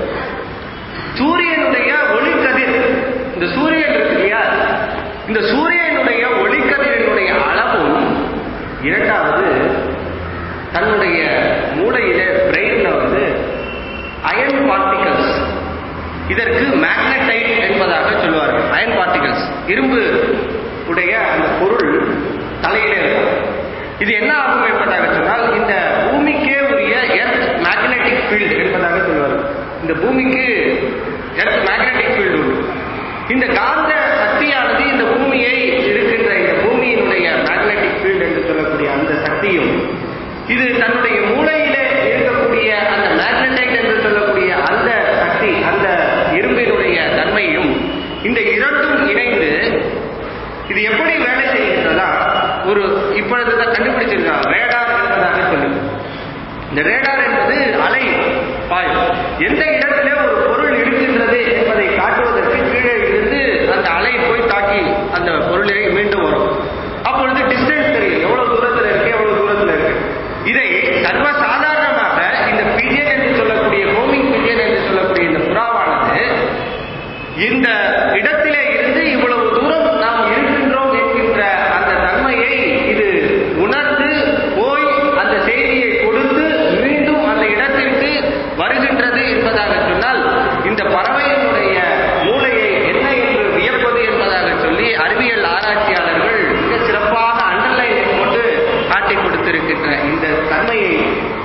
சூரியனுடைய ஒளிக்கதிர் இந்த சூரியன் இருக்கு இல்லையா இந்த சூரியனுடைய ஒளிக்கதிரினுடைய அளவும் இரண்டாவது தன்னுடைய மூளையில பிரெயின்ல வந்து அயன் பார்ட்டிகல்ஸ் இதற்கு மேக்னடைட் என்பதாக சொல்லுவார்கள் அயன் பார்ட்டிகல்ஸ் இரும்பு உடைய அந்த பொருள் தலையிலே இருக்கும் இது என்ன ஆகும் என்பதாக சொன்னால் இந்த பூமிக்கே உரிய எர்த் மேக்னெட்டிக் ஃபீல்டு என்பதாக சொல்லுவார்கள் இந்த பூமிக்கு எர்த் மேக்னெட்டிக் ஃபீல்டு உண்டு இந்த காந்த சக்தியானது இந்த பூமியை இருக்கின்ற இந்த பூமியினுடைய மேக்னெட்டிக் ஃபீல்டு என்று சொல்லக்கூடிய அந்த சக்தியும் இது தன்னுடைய மூளையிலே இருக்கக்கூடிய அந்த மேக்னடைட் என்று சொல்லக்கூடிய அந்த சக்தி அந்த இரும்பினுடைய தன்மையும் இந்த இரண்டும் இணைந்து இது எப்படி வேலை செய்கின்றதா ஒரு இப்பொழுது தான் கண்டுபிடிச்சிருக்காங்க ரேடார் என்பதாக சொல்லுது இந்த ரேடார் என்பது அலை பாயும் எந்த இடத்துல ஒரு பொருள் இருக்கின்றது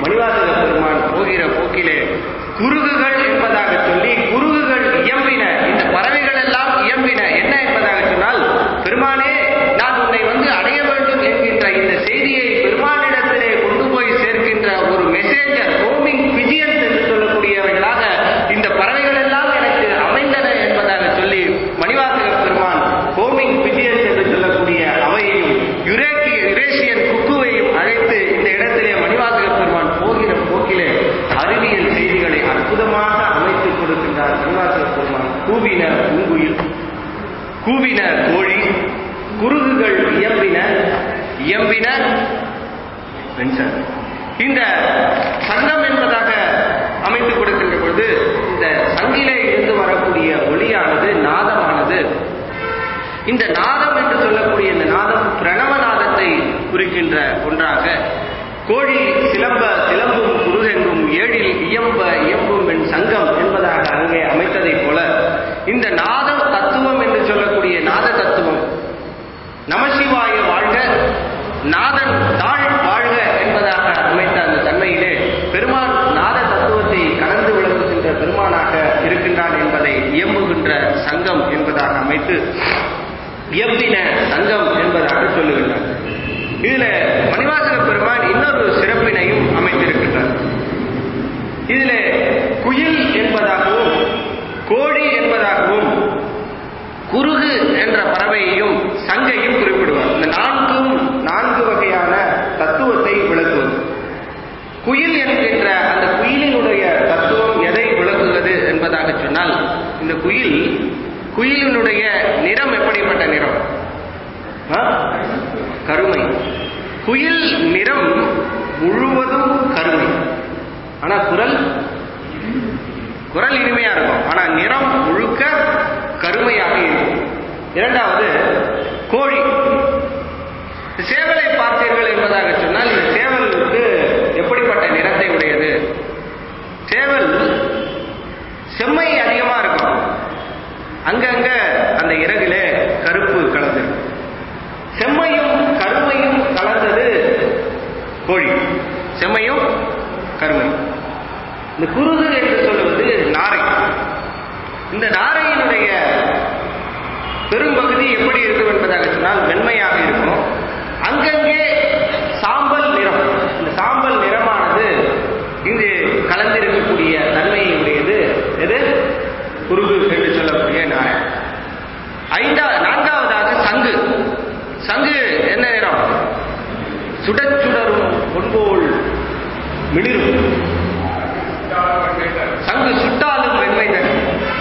மணிவாசக பெருமான் போகிற போக்கிலே குருகுகள் என்பதாக சொல்லி குருகுகள் இயம்பின இந்த பறவைகள் எல்லாம் இயம்பின என்ன என்பதாக சொன்னால் பெருமானே நான் உன்னை வந்து அடைய வேண்டும் என்கின்ற இந்த செய்தியை பெருமானிடத்திலே கொண்டு போய் சேர்க்கின்ற ஒரு மெசேஞ்சர் ஹோமிங் பிஜியன்ஸ் என்று சொல்லக்கூடியவைகளாக இந்த பறவைகள் எல்லாம் எனக்கு அமைந்தன என்பதாக சொல்லி மணிவாசக பெருமான் ஹோமிங் பிஜியன்ஸ் என்று சொல்லக்கூடிய அவையையும் யுரேக்கிய யுரேசியன் குக்குவையும் அழைத்து இந்த இடத்திலே மணிவாசக பெருமான் போகிற போக்கிலே அறிவியல் செய்திகளை அற்புதமாக அமைத்துக் கொடுக்கின்றார் மணிவாசக பெருமான் கூவின பூங்குயில் கூவின கோழி குருகுகள் இயம்பின இயம்பின வெஞ்சன் இந்த சங்கம் என்பதாக அமைத்துக் கொடுக்கின்ற பொழுது இந்த சங்கிலே இருந்து வரக்கூடிய ஒளியானது நாதமானது இந்த நாதம் என்று சொல்லக்கூடிய இந்த நாதம் பிரணவ நாதத்தை குறிக்கின்ற ஒன்றாக கோழி சிலம்ப சிலம்பும் குருகெங்கும் ஏழில் இயம்ப இயம்பும் என் சங்கம் என்பதாக அங்கே அமைத்ததைப் போல இந்த நாதம் தத்துவம் என்று சொல்லக்கூடிய நாத தத்துவம் நமசிவாய வாழ்க நாதன் தாழ் வாழ்க என்பதாக அமைத்த அந்த தன்மையிலே பெருமான் நாத தத்துவத்தை கலந்து விளக்குகின்ற பெருமானாக இருக்கின்றான் என்பதை இயம்புகின்ற சங்கம் என்பதாக அமைத்து இயம்பின சங்கம் என்பதாக சொல்லுகின்றார் இதுல மணிவாசக பெருமான் இன்னொரு சிறப்பினையும் அமைத்திருக்கின்றார் இதுல குயில் என்பதாகவும் கோழி என்பதாகவும் குருகு என்ற பறவையையும் சங்கையும் குறிப்பிடுவார் இந்த நான்கும் நான்கு வகையான தத்துவத்தை விளக்குவது குயில் என்கின்ற அந்த குயிலினுடைய தத்துவம் எதை விளக்குகிறது என்பதாக சொன்னால் இந்த குயில் குயிலினுடைய நிறம் எப்படிப்பட்ட நிறம் ஆ? கருமை குயில் நிறம் முழுவதும் கருமை ஆனா குரல் குரல் இனிமையா இருக்கும் ஆனா நிறம் முழுக்க கருமையாக இருக்கும் இரண்டாவது கோழி சேவலை பார்த்தீர்கள் என்பதாக சொன்னால் இந்த சேவலுக்கு எப்படிப்பட்ட நிறத்தை உடையது சேவல் செம்மை அதிகமா இருக்கும் அங்கங்க அந்த இறகுல கருப்பு கலந்து செம்மையும் கருமையும் கலந்தது கோழி செம்மையும் கருமையும் இந்த குருது என்று சொல்லுவது நாரை இந்த நாரையினுடைய பெரும்பகுதி எப்படி இருக்கும் என்பதாக சொன்னால் வெண்மையாக இருக்கும் அங்கங்கே சாம்பல் நிறம் இந்த சாம்பல் நிறமானது இங்கு கலந்திருக்கக்கூடிய தன்மையை உடையது எது குருகு என்று சொல்லக்கூடிய நாரை ஐந்தா நான்காவதாக சங்கு சங்கு என்ன நிறம் சுடச் சுடரும் பொன்போல் மிளிரும் சங்கு சுட்டாலும் வெண்மை தரும்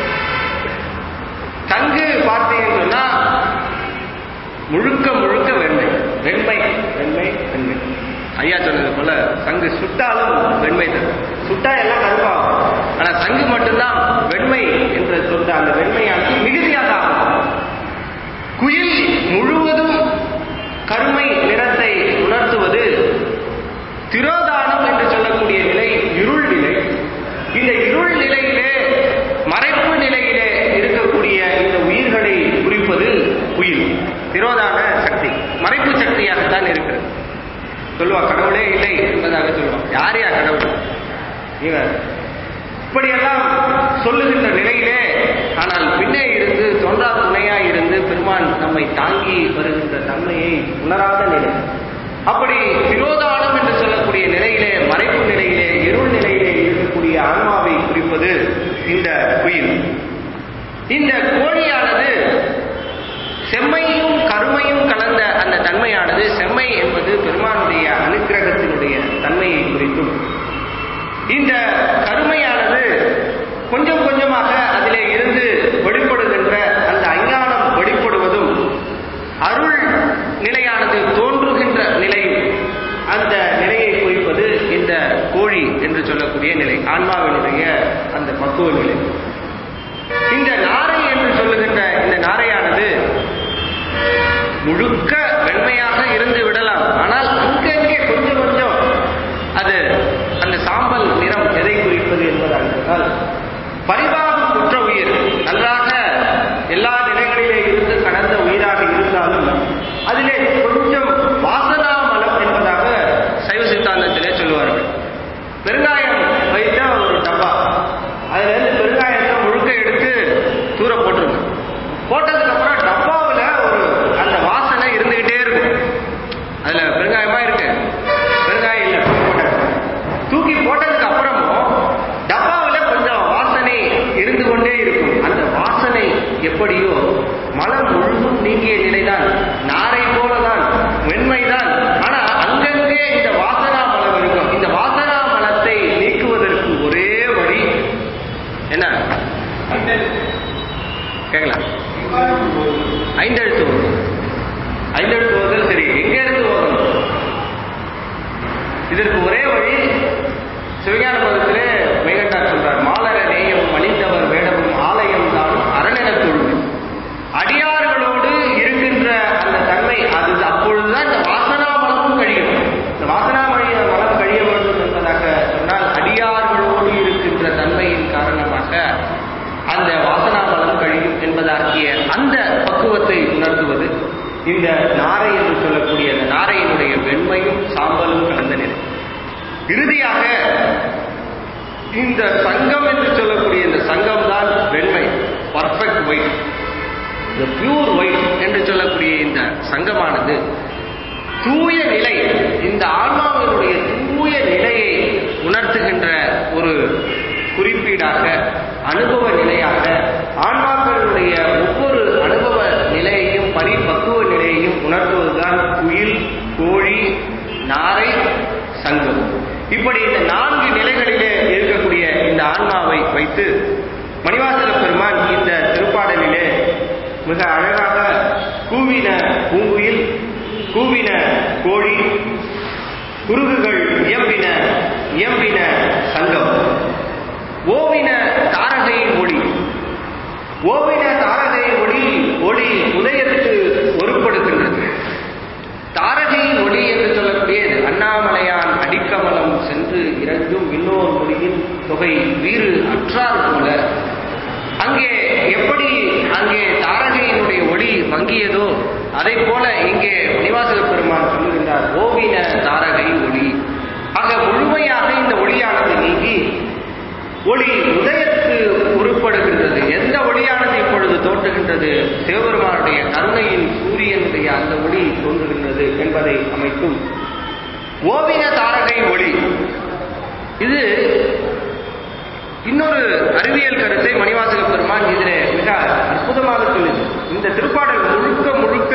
சங்கு பார்த்தீங்கன்னு சொன்னா முழுக்க முழுக்க வெண்மை வெண்மை வெண்மை வெண்மை ஐயா சொன்னது போல சங்கு சுட்டாலும் வெண்மை தரும் சுட்டா எல்லாம் கருப்பாகும் ஆனா சங்கு மட்டும்தான் வெண்மை என்று சொல்ற அந்த வெண்மையானது மிகுதியாக ஆகும் குயில் முழுவதும் கருமை நிறத்தை உணர்த்துவது திரோதானம் என்று சொல்லக்கூடிய நிலை இருள் நிலை இந்த இருள் நிலையிலே மறைப்பு நிலையிலே இருக்கக்கூடிய இந்த உயிர்களை குறிப்பது குயில் திரோதான சக்தி மறைப்பு சக்தியாகத்தான் இருக்கிறது சொல்லுவா கடவுளே இல்லை என்பதாக சொல்லுவான் யார் யா கடவுள் இவன் இப்படியெல்லாம் சொல்லுகின்ற நிலையிலே ஆனால் பின்னே இருந்து தோன்றா துணையா இருந்து பெருமான் நம்மை தாங்கி வருகின்ற தன்மையை உணராத நிலை அப்படி விரோதானம் என்று சொல்லக்கூடிய நிலையிலே மறைப்பு நிலையிலே இருள் நிலையிலே இருக்கக்கூடிய ஆன்மாவை குறிப்பது இந்த குயில் இந்த கோழியானது செம்மையும் கருமையும் கலந்த அந்த தன்மையானது செம்மை என்பது பெருமானுடைய அனுக்கிரகத்தினுடைய தன்மையை குறித்தும் இந்த கருமையானது கொஞ்சம் கொஞ்சமாக அதிலே இருந்து வெளிப்படுகின்ற அந்த அஞ்ஞானம் வெளிப்படுவதும் அருள் நிலையானது தோன்றுகின்ற நிலையும் அந்த நிலையை குறிப்பது இந்த கோழி என்று சொல்லக்கூடிய நிலை ஆன்மாவினுடைய அந்த பக்குவ நிலை இந்த நாரை என்று சொல்லுகின்ற இந்த நாரையானது முழுக்க வெண்மையாக இருந்து விடலாம் ஆனால் அங்கங்கே கொஞ்சம் கொஞ்சம் அது அந்த சாம்பல் நிறம் எதை குறிப்பது என்பதாக சொன்னால் பரிபாகம் குற்ற உயிர் நன்றாக எல்லா நிலைகளிலே இருந்து கடந்த உயிராக இருந்தாலும் அதிலே கொஞ்சம் வாசனாமலம் என்பதாக சைவ சித்தாந்தத்திலே சொல்லுவார்கள் இதற்கு ஒரே வழி சிவஞான பதத்திலே மெய்கண்டார் சொல்றார் மாலர நேயம் மலிந்தவர் வேடமும் ஆலயம் தானும் அரணென தொழுது அடியார்களோடு இருக்கின்ற அந்த தன்மை அது அப்பொழுதுதான் இந்த வாசனா மலமும் கழியும் இந்த வாசனா மழிய மலம் கழிய வேண்டும் என்பதாக சொன்னால் அடியார்களோடு இருக்கின்ற தன்மையின் காரணமாக அந்த வாசனா மலம் கழியும் என்பதாகிய அந்த பக்குவத்தை உணர்த்துவது இந்த நாரை என்று சொல்லக்கூடிய அந்த நாரையினுடைய வெண்மையும் சாம்பலும் கலந்த நிலை இறுதியாக இந்த சங்கம் என்று சொல்லக்கூடிய இந்த சங்கம் தான் வெண்மை பர்ஃபெக்ட் ஒயிட் இந்த பியூர் ஒயிட் என்று சொல்லக்கூடிய இந்த சங்கமானது தூய நிலை இந்த ஆன்மாவினுடைய தூய நிலையை உணர்த்துகின்ற ஒரு குறிப்பீடாக அனுபவ நிலையாக ஆன்மாக்களுடைய ஒவ்வொரு அனுபவ நிலையையும் பரிபக்குவ நிலையையும் உணர்த்துவதுதான் குயில் கோழி நாரை சங்கம் இப்படி இந்த நான்கு நிலைகளிலே இருக்கக்கூடிய இந்த ஆன்மாவை வைத்து மணிவாசக பெருமான் இந்த திருப்பாடலிலே மிக அழகாக கூவின பூங்குயில் கூவின கோழி குருகுகள் இயம்பின இயம்பின சங்கம் ஓவின தாரகையின் ஒளி ஓவின தாரகையின் ஒளி ஒளி உதயத்துக்கு ஒருப்படுகின்றது தாரகையின் ஒளி என்று சொல்லக்கூடியது அண்ணாமலையான் அடிக்கமலம் சென்று இறங்கும் இன்னொரு மொழியின் தொகை வீறு அற்றார் போல அங்கே எப்படி அங்கே தாரகையினுடைய ஒளி மங்கியதோ அதை போல இங்கே மணிவாசக பெருமான் சொல்லுகின்றார் ஓவின தாரகை ஒளி ஆக முழுமையாக இந்த ஒளியானது நீங்கி ஒளி உதயத்துக்கு உருப்படுகின்றது எந்த ஒளியானது இப்பொழுது தோன்றுகின்றது சிவபெருமானுடைய கருணையின் சூரியனுடைய அந்த ஒளி தோன்றுகின்றது என்பதை அமைக்கும் ஓவின தாரகை ஒளி இது இன்னொரு அறிவியல் கருத்தை மணிவாசக பெருமான் இதிலே மிக அற்புதமாக சொல்லுது இந்த திருப்பாடல் முழுக்க முழுக்க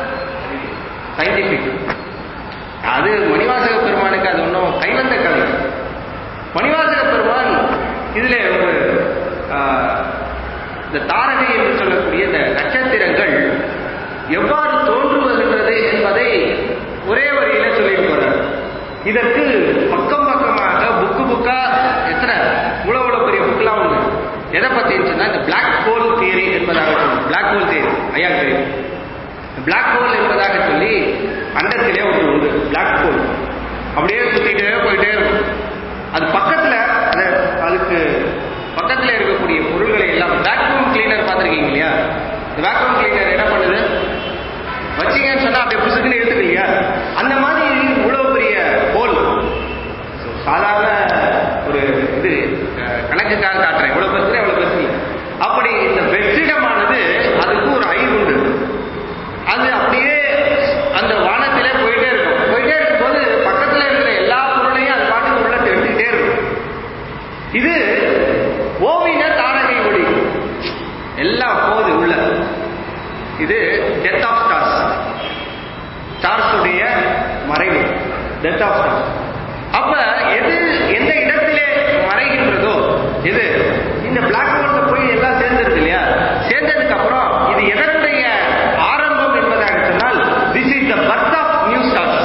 சயின்டிபிக் அது மணிவாசக பெருமானுக்கு அது ஒன்றும் கைவந்த கலை மணிவாசக பெருமான் இதிலே ஒரு ஆஹ், இந்த தாரகை என்று சொல்லக்கூடிய இந்த நட்சத்திரங்கள் எவ்வாறு தோன்றுவதுன்றது என்பதை ஒரே வரியில சொல்லிட்டு போறார் இதற்கு பக்கம் பக்கமாக புக்கு புக்கா எத்தனை இவ்வளவு இவ்வளவு பெரிய புக்கெல்லாம் உண்டு எதை பத்தின்னு சொன்னா இந்த பிளாக் ஹோல் தியரி என்பதாக சொல்லும் பிளாக் ஹோல் தியரி ஐயா தெரியும் பிளாக் ஹோல் என்பதாக சொல்லி அண்டத்திலே ஒன்று உண்டு பிளாக் ஹோல் அப்படியே சுத்திட்டே போயிட்டே இருக்கும் அது பக்கத்துல அது அதுக்கு பக்கத்துல இருக்கக்கூடிய பொருள்களை எல்லாம் வேக்யூம் கிளீனர் பார்த்திருக்கீங்க இல்லையா இந்த வேக்யூம் கிளீனர் என்ன பண்ணுது வச்சீங்கன்னு சொன்னா அப்படியே புசுக்குன்னு எடுத்துக்கு இல்லையா அந்த மாதிரி இவ்வளவு பெரிய ஹோல் சாதாரண ஒரு இது அஹ், கணக்குக்காக காட்டுறேன் இவ்வளவு பெருசு எவ்வளவு பெருசு இல்லை அப்படி இந்த வெற்றிடமானது அதுக்கு ஒரு ஐ உண்டு அது அப்படியே அந்த வானத்திலே போயிட்டே இருக்கும் போயிட்டே இருக்கும்போது பக்கத்துல இருக்கிற எல்லா பொருளையும் அது பாட்டுக்கு உள்ள எடுத்துக்கிட்டே இருக்கும் இது ஓவின தாரகை ஒளி எல்லாம் போகுது உள்ள இது டெத் ஆஃப் ஸ்டார்ஸ் ஸ்டார்ஸ் உடைய மறைவு டெத் ஆஃப் ஸ்டார்ஸ் அப்ப எது எந்த இடத்திலே மறைகின்றதோ எது இந்த பிளாக் ஹோல்ல போய் எல்லாம் சேர்ந்துருது இல்லையா சேர்ந்ததுக்கு அப்புறம் இது எதனுடைய ஆரம்பம் என்பதாக சொன்னால் this is the birth of new stars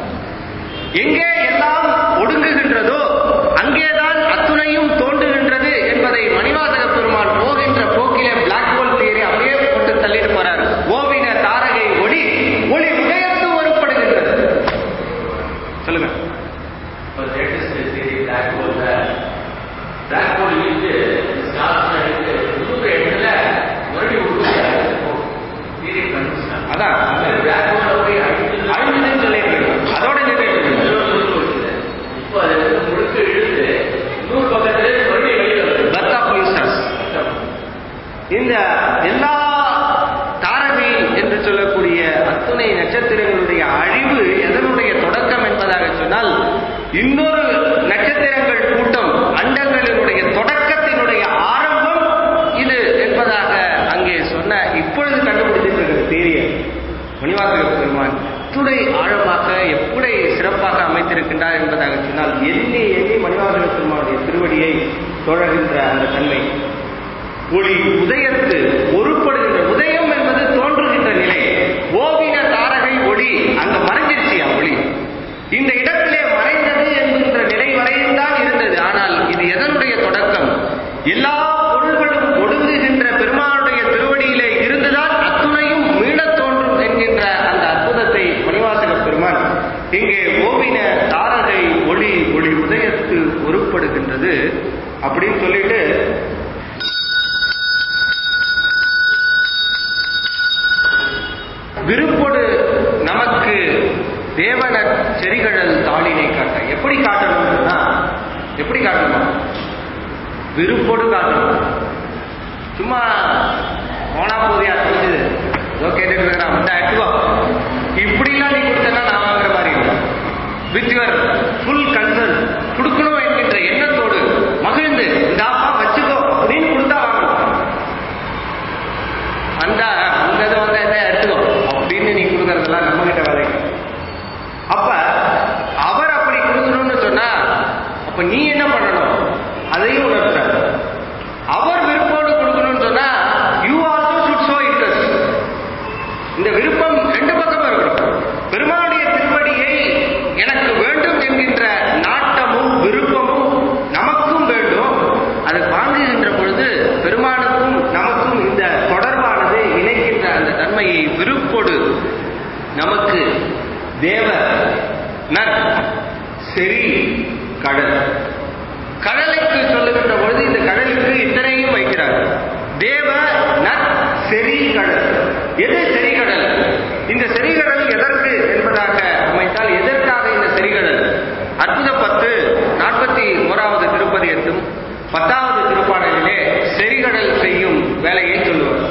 எங்கே எல்லாம் ஒடுங்குகின்றதோ அங்கேதான் அத்துணையும் தோன்றுகின்றது என்பதை மணிவாசக பெருமான் போகின்ற போக்கிலே பிளாக் ஹோல் தியரி அப்படியே போட்டு தள்ளிட்டு போறார் ஓவின தாரகை ஒளி ஒளி உதயத்து ஒருப்படுகின்றது சொல்லுங்க இப்போ லேட்டஸ்ட் தேதி பிளாக் ஹோல்ல பிளாக் ஹோல் இருந்து ஸ்டார்ஸ் இருந்து இன்னொரு இடத்துல மறுபடியும் உருவாக்கி தேதி கண்டுபிடிச்சாங்க அதான் பிளாக் ஹோல்ல போய் அழிஞ்சு அழிஞ்சுதுன்னு சொல்லிட்டு இருக்கு. அதோட நிறுத்திட்டு இப்போ அது வந்து முழுக்க இழுத்து இன்னொரு பக்கத்துல மறுபடியும் வெளியே வருது பர்த் ஆஃப் நியூ ஸ்டார்ஸ் இந்த எல்லா தாரகை என்று சொல்லக்கூடிய அத்துணை நட்சத்திரங்களுடைய அழிவு எதனுடைய தொடக்கம் என்பதாக சொன்னால் இன்னொரு நட்சத்திரங்கள் கூட்டம் அண்டங்களினுடைய தொடக்கத்தினுடைய ஆரம்பம் இது என்பதாக அங்கே சொன்ன இப்பொழுது கண்டுபிடிச்சிட்டு இருக்கிற தேரிய மணிவாசக பெருமான் எத்துணை ஆழமாக எப்படி சிறப்பாக அமைத்திருக்கின்றார் என்பதாக சொன்னால் எண்ணி எண்ணி மணிவாசக பெருமானுடைய திருவடியை தொடர்கின்ற அந்த தன்மை ஒளி உதயத்து ஒருப்படுகின்ற உதயம் என்பது தோன்றுகின்ற நிலை ஓவின தாரகை ஒளி அங்க மறைஞ்சிருச்சு ஒளி இந்த இடத்திலே மறைந்தது அப்படின்னு சொல்லிட்டு விருப்பொடு நமக்கு தேவன செறிகழல் தாளினை காட்ட எப்படி காட்டணும்னா எப்படி காட்டணும் விருப்போடு காட்டணும் சும்மா போனா போதியா புரிஞ்சுது ஏதோ கேட்டுட்டு இருக்கிறான் வந்து எடுத்துக்கோ இப்படிலாம் நீ கொடுத்தனா நான் வாங்குற மாதிரி இல்லை வித் யுவர் ஃபுல் கன்சர்ன் கொடுக்கணும் என்கின்ற எண்ணத்தோடு மகிழ்ந்து இந்தாப்பா வச்சுக்கோ அப்படின்னு கொடுத்தா வாங்கணும் வந்தா அந்த இது வந்தா இதை எடுத்துக்கோ அப்படின்னு நீ கொடுக்கறதெல்லாம் நம்ம கிட்ட வேலைக்கு அப்ப அவர் அப்படி கொடுக்கணும்னு சொன்னா அப்ப நீ என்ன பண்ணணும் அதையும் உணர்த்துற அவர் விருப்போடு கொடுக்கணும்னு சொன்னா you also should show interest இந்த விருப்பம் ரெண்டு பக்கமும் இருக்கணும் பெருமானுடைய திருவடியை எனக்கு வேண்டும் என்கின்ற நாட்டமும் விருப்பமும் நமக்கும் வேண்டும் அதை வாங்குகின்ற பொழுது பெருமானுக்கும் நமக்கும் இந்த தொடர்பானது இணைக்கின்ற அந்த தன்மையை விருப்போடு நமக்கு தேவ நற் செறி கடல் கடலுக்கு சொல்லுகின்ற பொழுது இந்த கடலுக்கு இத்தனையும் வைக்கிறார் தேவ நற் செறி கடல் எது செறிகடல் இந்த செறிகடல் எதற்கு என்பதாக அமைத்தால் எதற்காக இந்த செறிகடல் அற்புத பத்து நாற்பத்தி ஓராவது திருப்பதியத்தும் பத்தாவது திருப்பாடலிலே செறிகடல் செய்யும் வேலையை சொல்லுவார்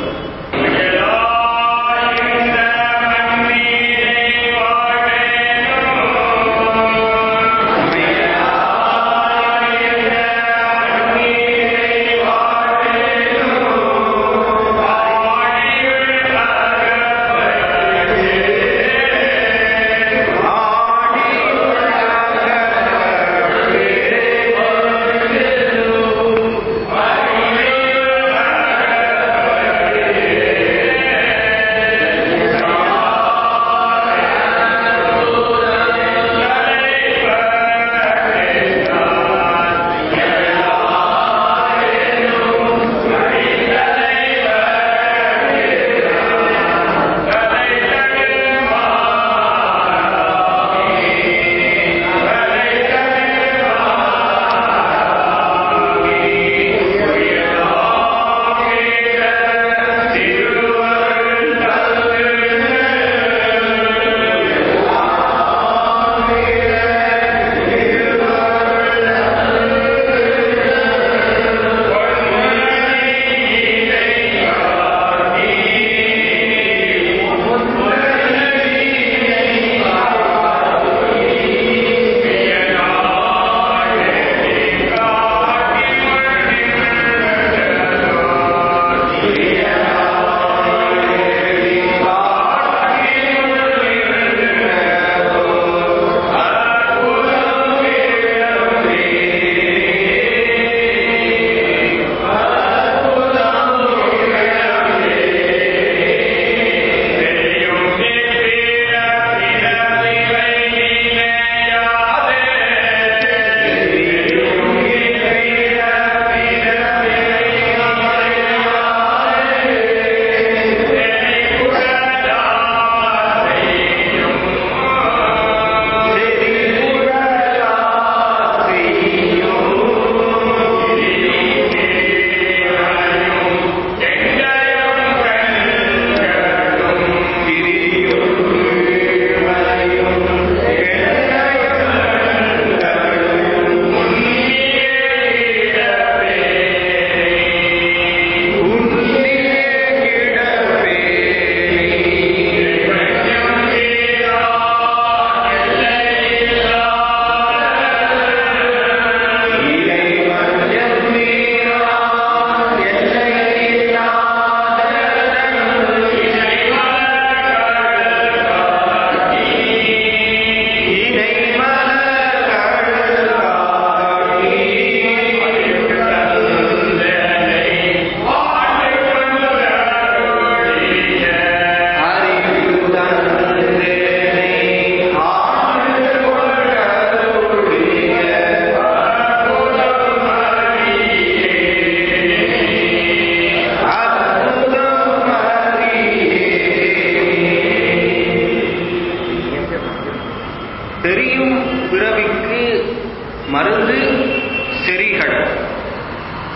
தெரியும் பிறவிக்கு மருந்து செறிகள்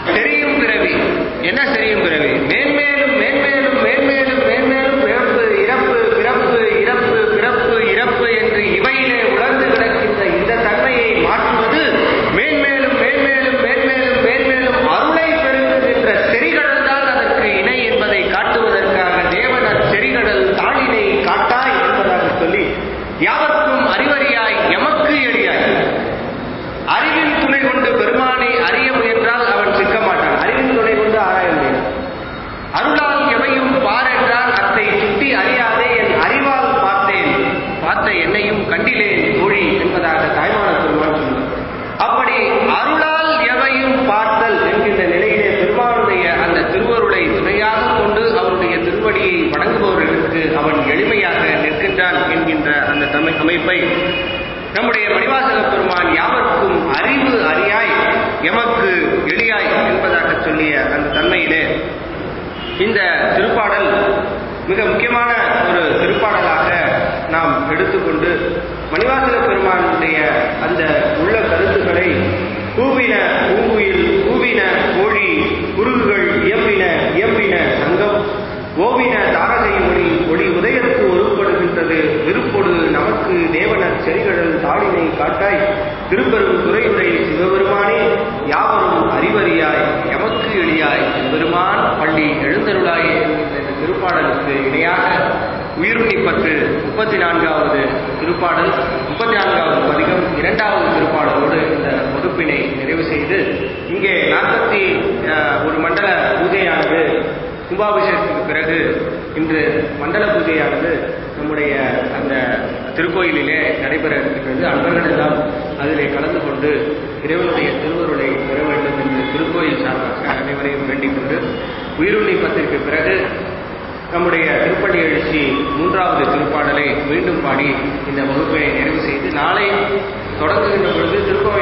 தெரியும் பிறவி என்ன தெரியும் பிறவி மேன்மேலும் மேன்மேலும் மேன்மேலும் மேன்மேலும் பிறப்பு இறப்பு பிறப்பு இறப்பு பிறப்பு இறப்பு என்று இவையிலே உணர்ந்து கிடக்கின்ற இந்த தன்மையை மாற்றுவது மேன்மேலும் மேன்மேலும் மேன்மேலும் மேன்மேலும் அருளை பெருங்குகின்ற செறிகடல் தான் அதற்கு இணை என்பதை காட்டுவதற்காக தேவன் அச்செறிகடல் தாளினை காட்டாய் என்பதாக சொல்லி யாவர்க்கும் அறிவறியாய் எமக்கு எளியாய் அறிவின் துணை கொண்டு பெருமானை அறிய முயன்றால் அவன் சிக்க மாட்டான் அறிவின் துணை கொண்டு ஆராய முடியும் அருளால் எவையும் பார் என்றால் அத்தை சுட்டி அறியாதே என் அறிவால் பார்த்தேன் பார்த்த என்னையும் கண்டிலேன் மொழி என்பதாக தாய்மான பெருமான் சொன்னார் அப்படி அருளால் எவையும் பார்த்தல் என்கின்ற நிலையிலே பெருமானுடைய அந்த திருவருளை துணையாக கொண்டு அவருடைய திருவடியை வணங்குபவர்களுக்கு அவன் எளிமையாக நிற்கின்றான் என்கின்ற அந்த தமிழ் அமைப்பை நம்முடைய மணிவாசக பெருமான் யாவர்க்கும் அறிவு அறியாய் எமக்கு எளியாய் என்பதாக சொல்லிய அந்த தன்மையிலே இந்த திருப்பாடல் மிக முக்கியமான ஒரு திருப்பாடலாக நாம் எடுத்துக்கொண்டு மணிவாசக பெருமானுடைய அந்த உள்ள கருத்துக்களை கூவின பூங்குயில் கூவின கோழி குருகுகள் இயம்பின இயம்பின சங்கம் ஓவின தாரகை ஒளி ஒளி உதயத்து ஒருப்படுகின்றது விருப்பொடு நமக்கு தேவனர் செறிகடல் தாடினை காட்டாய் திருப்பெரும் துறையுரை சிவபெருமானே யாவரும் அறிவறியாய் எமக்கு எளியாய் பெருமான் பள்ளி எழுந்தருளாய் என்கின்ற இந்த திருப்பாடலுக்கு இணையாக உயிருண்ணி பத்து முப்பத்தி நான்காவது திருப்பாடல் முப்பத்தி நான்காவது பதிகம் இரண்டாவது திருப்பாடலோடு இந்த வகுப்பினை நிறைவு செய்து இங்கே நாற்பத்தி ஒரு மண்டல பூஜையானது கும்பாபிஷேகத்துக்கு பிறகு இன்று மண்டல பூஜையானது நம்முடைய அந்த திருக்கோயிலிலே நடைபெற இருக்கின்றது அன்பர்கள் எல்லாம் அதிலே கலந்து கொண்டு இறைவனுடைய திருவருளை பெற வேண்டும் என்று திருக்கோயில் சார்பாக அனைவரையும் வேண்டிக் கொண்டு உயிருண்ணி பத்திற்கு பிறகு நம்முடைய திருப்பள்ளி எழுச்சி மூன்றாவது திருப்பாடலை மீண்டும் பாடி இந்த வகுப்பை நிறைவு செய்து நாளை தொடங்குகின்ற பொழுது திருப்ப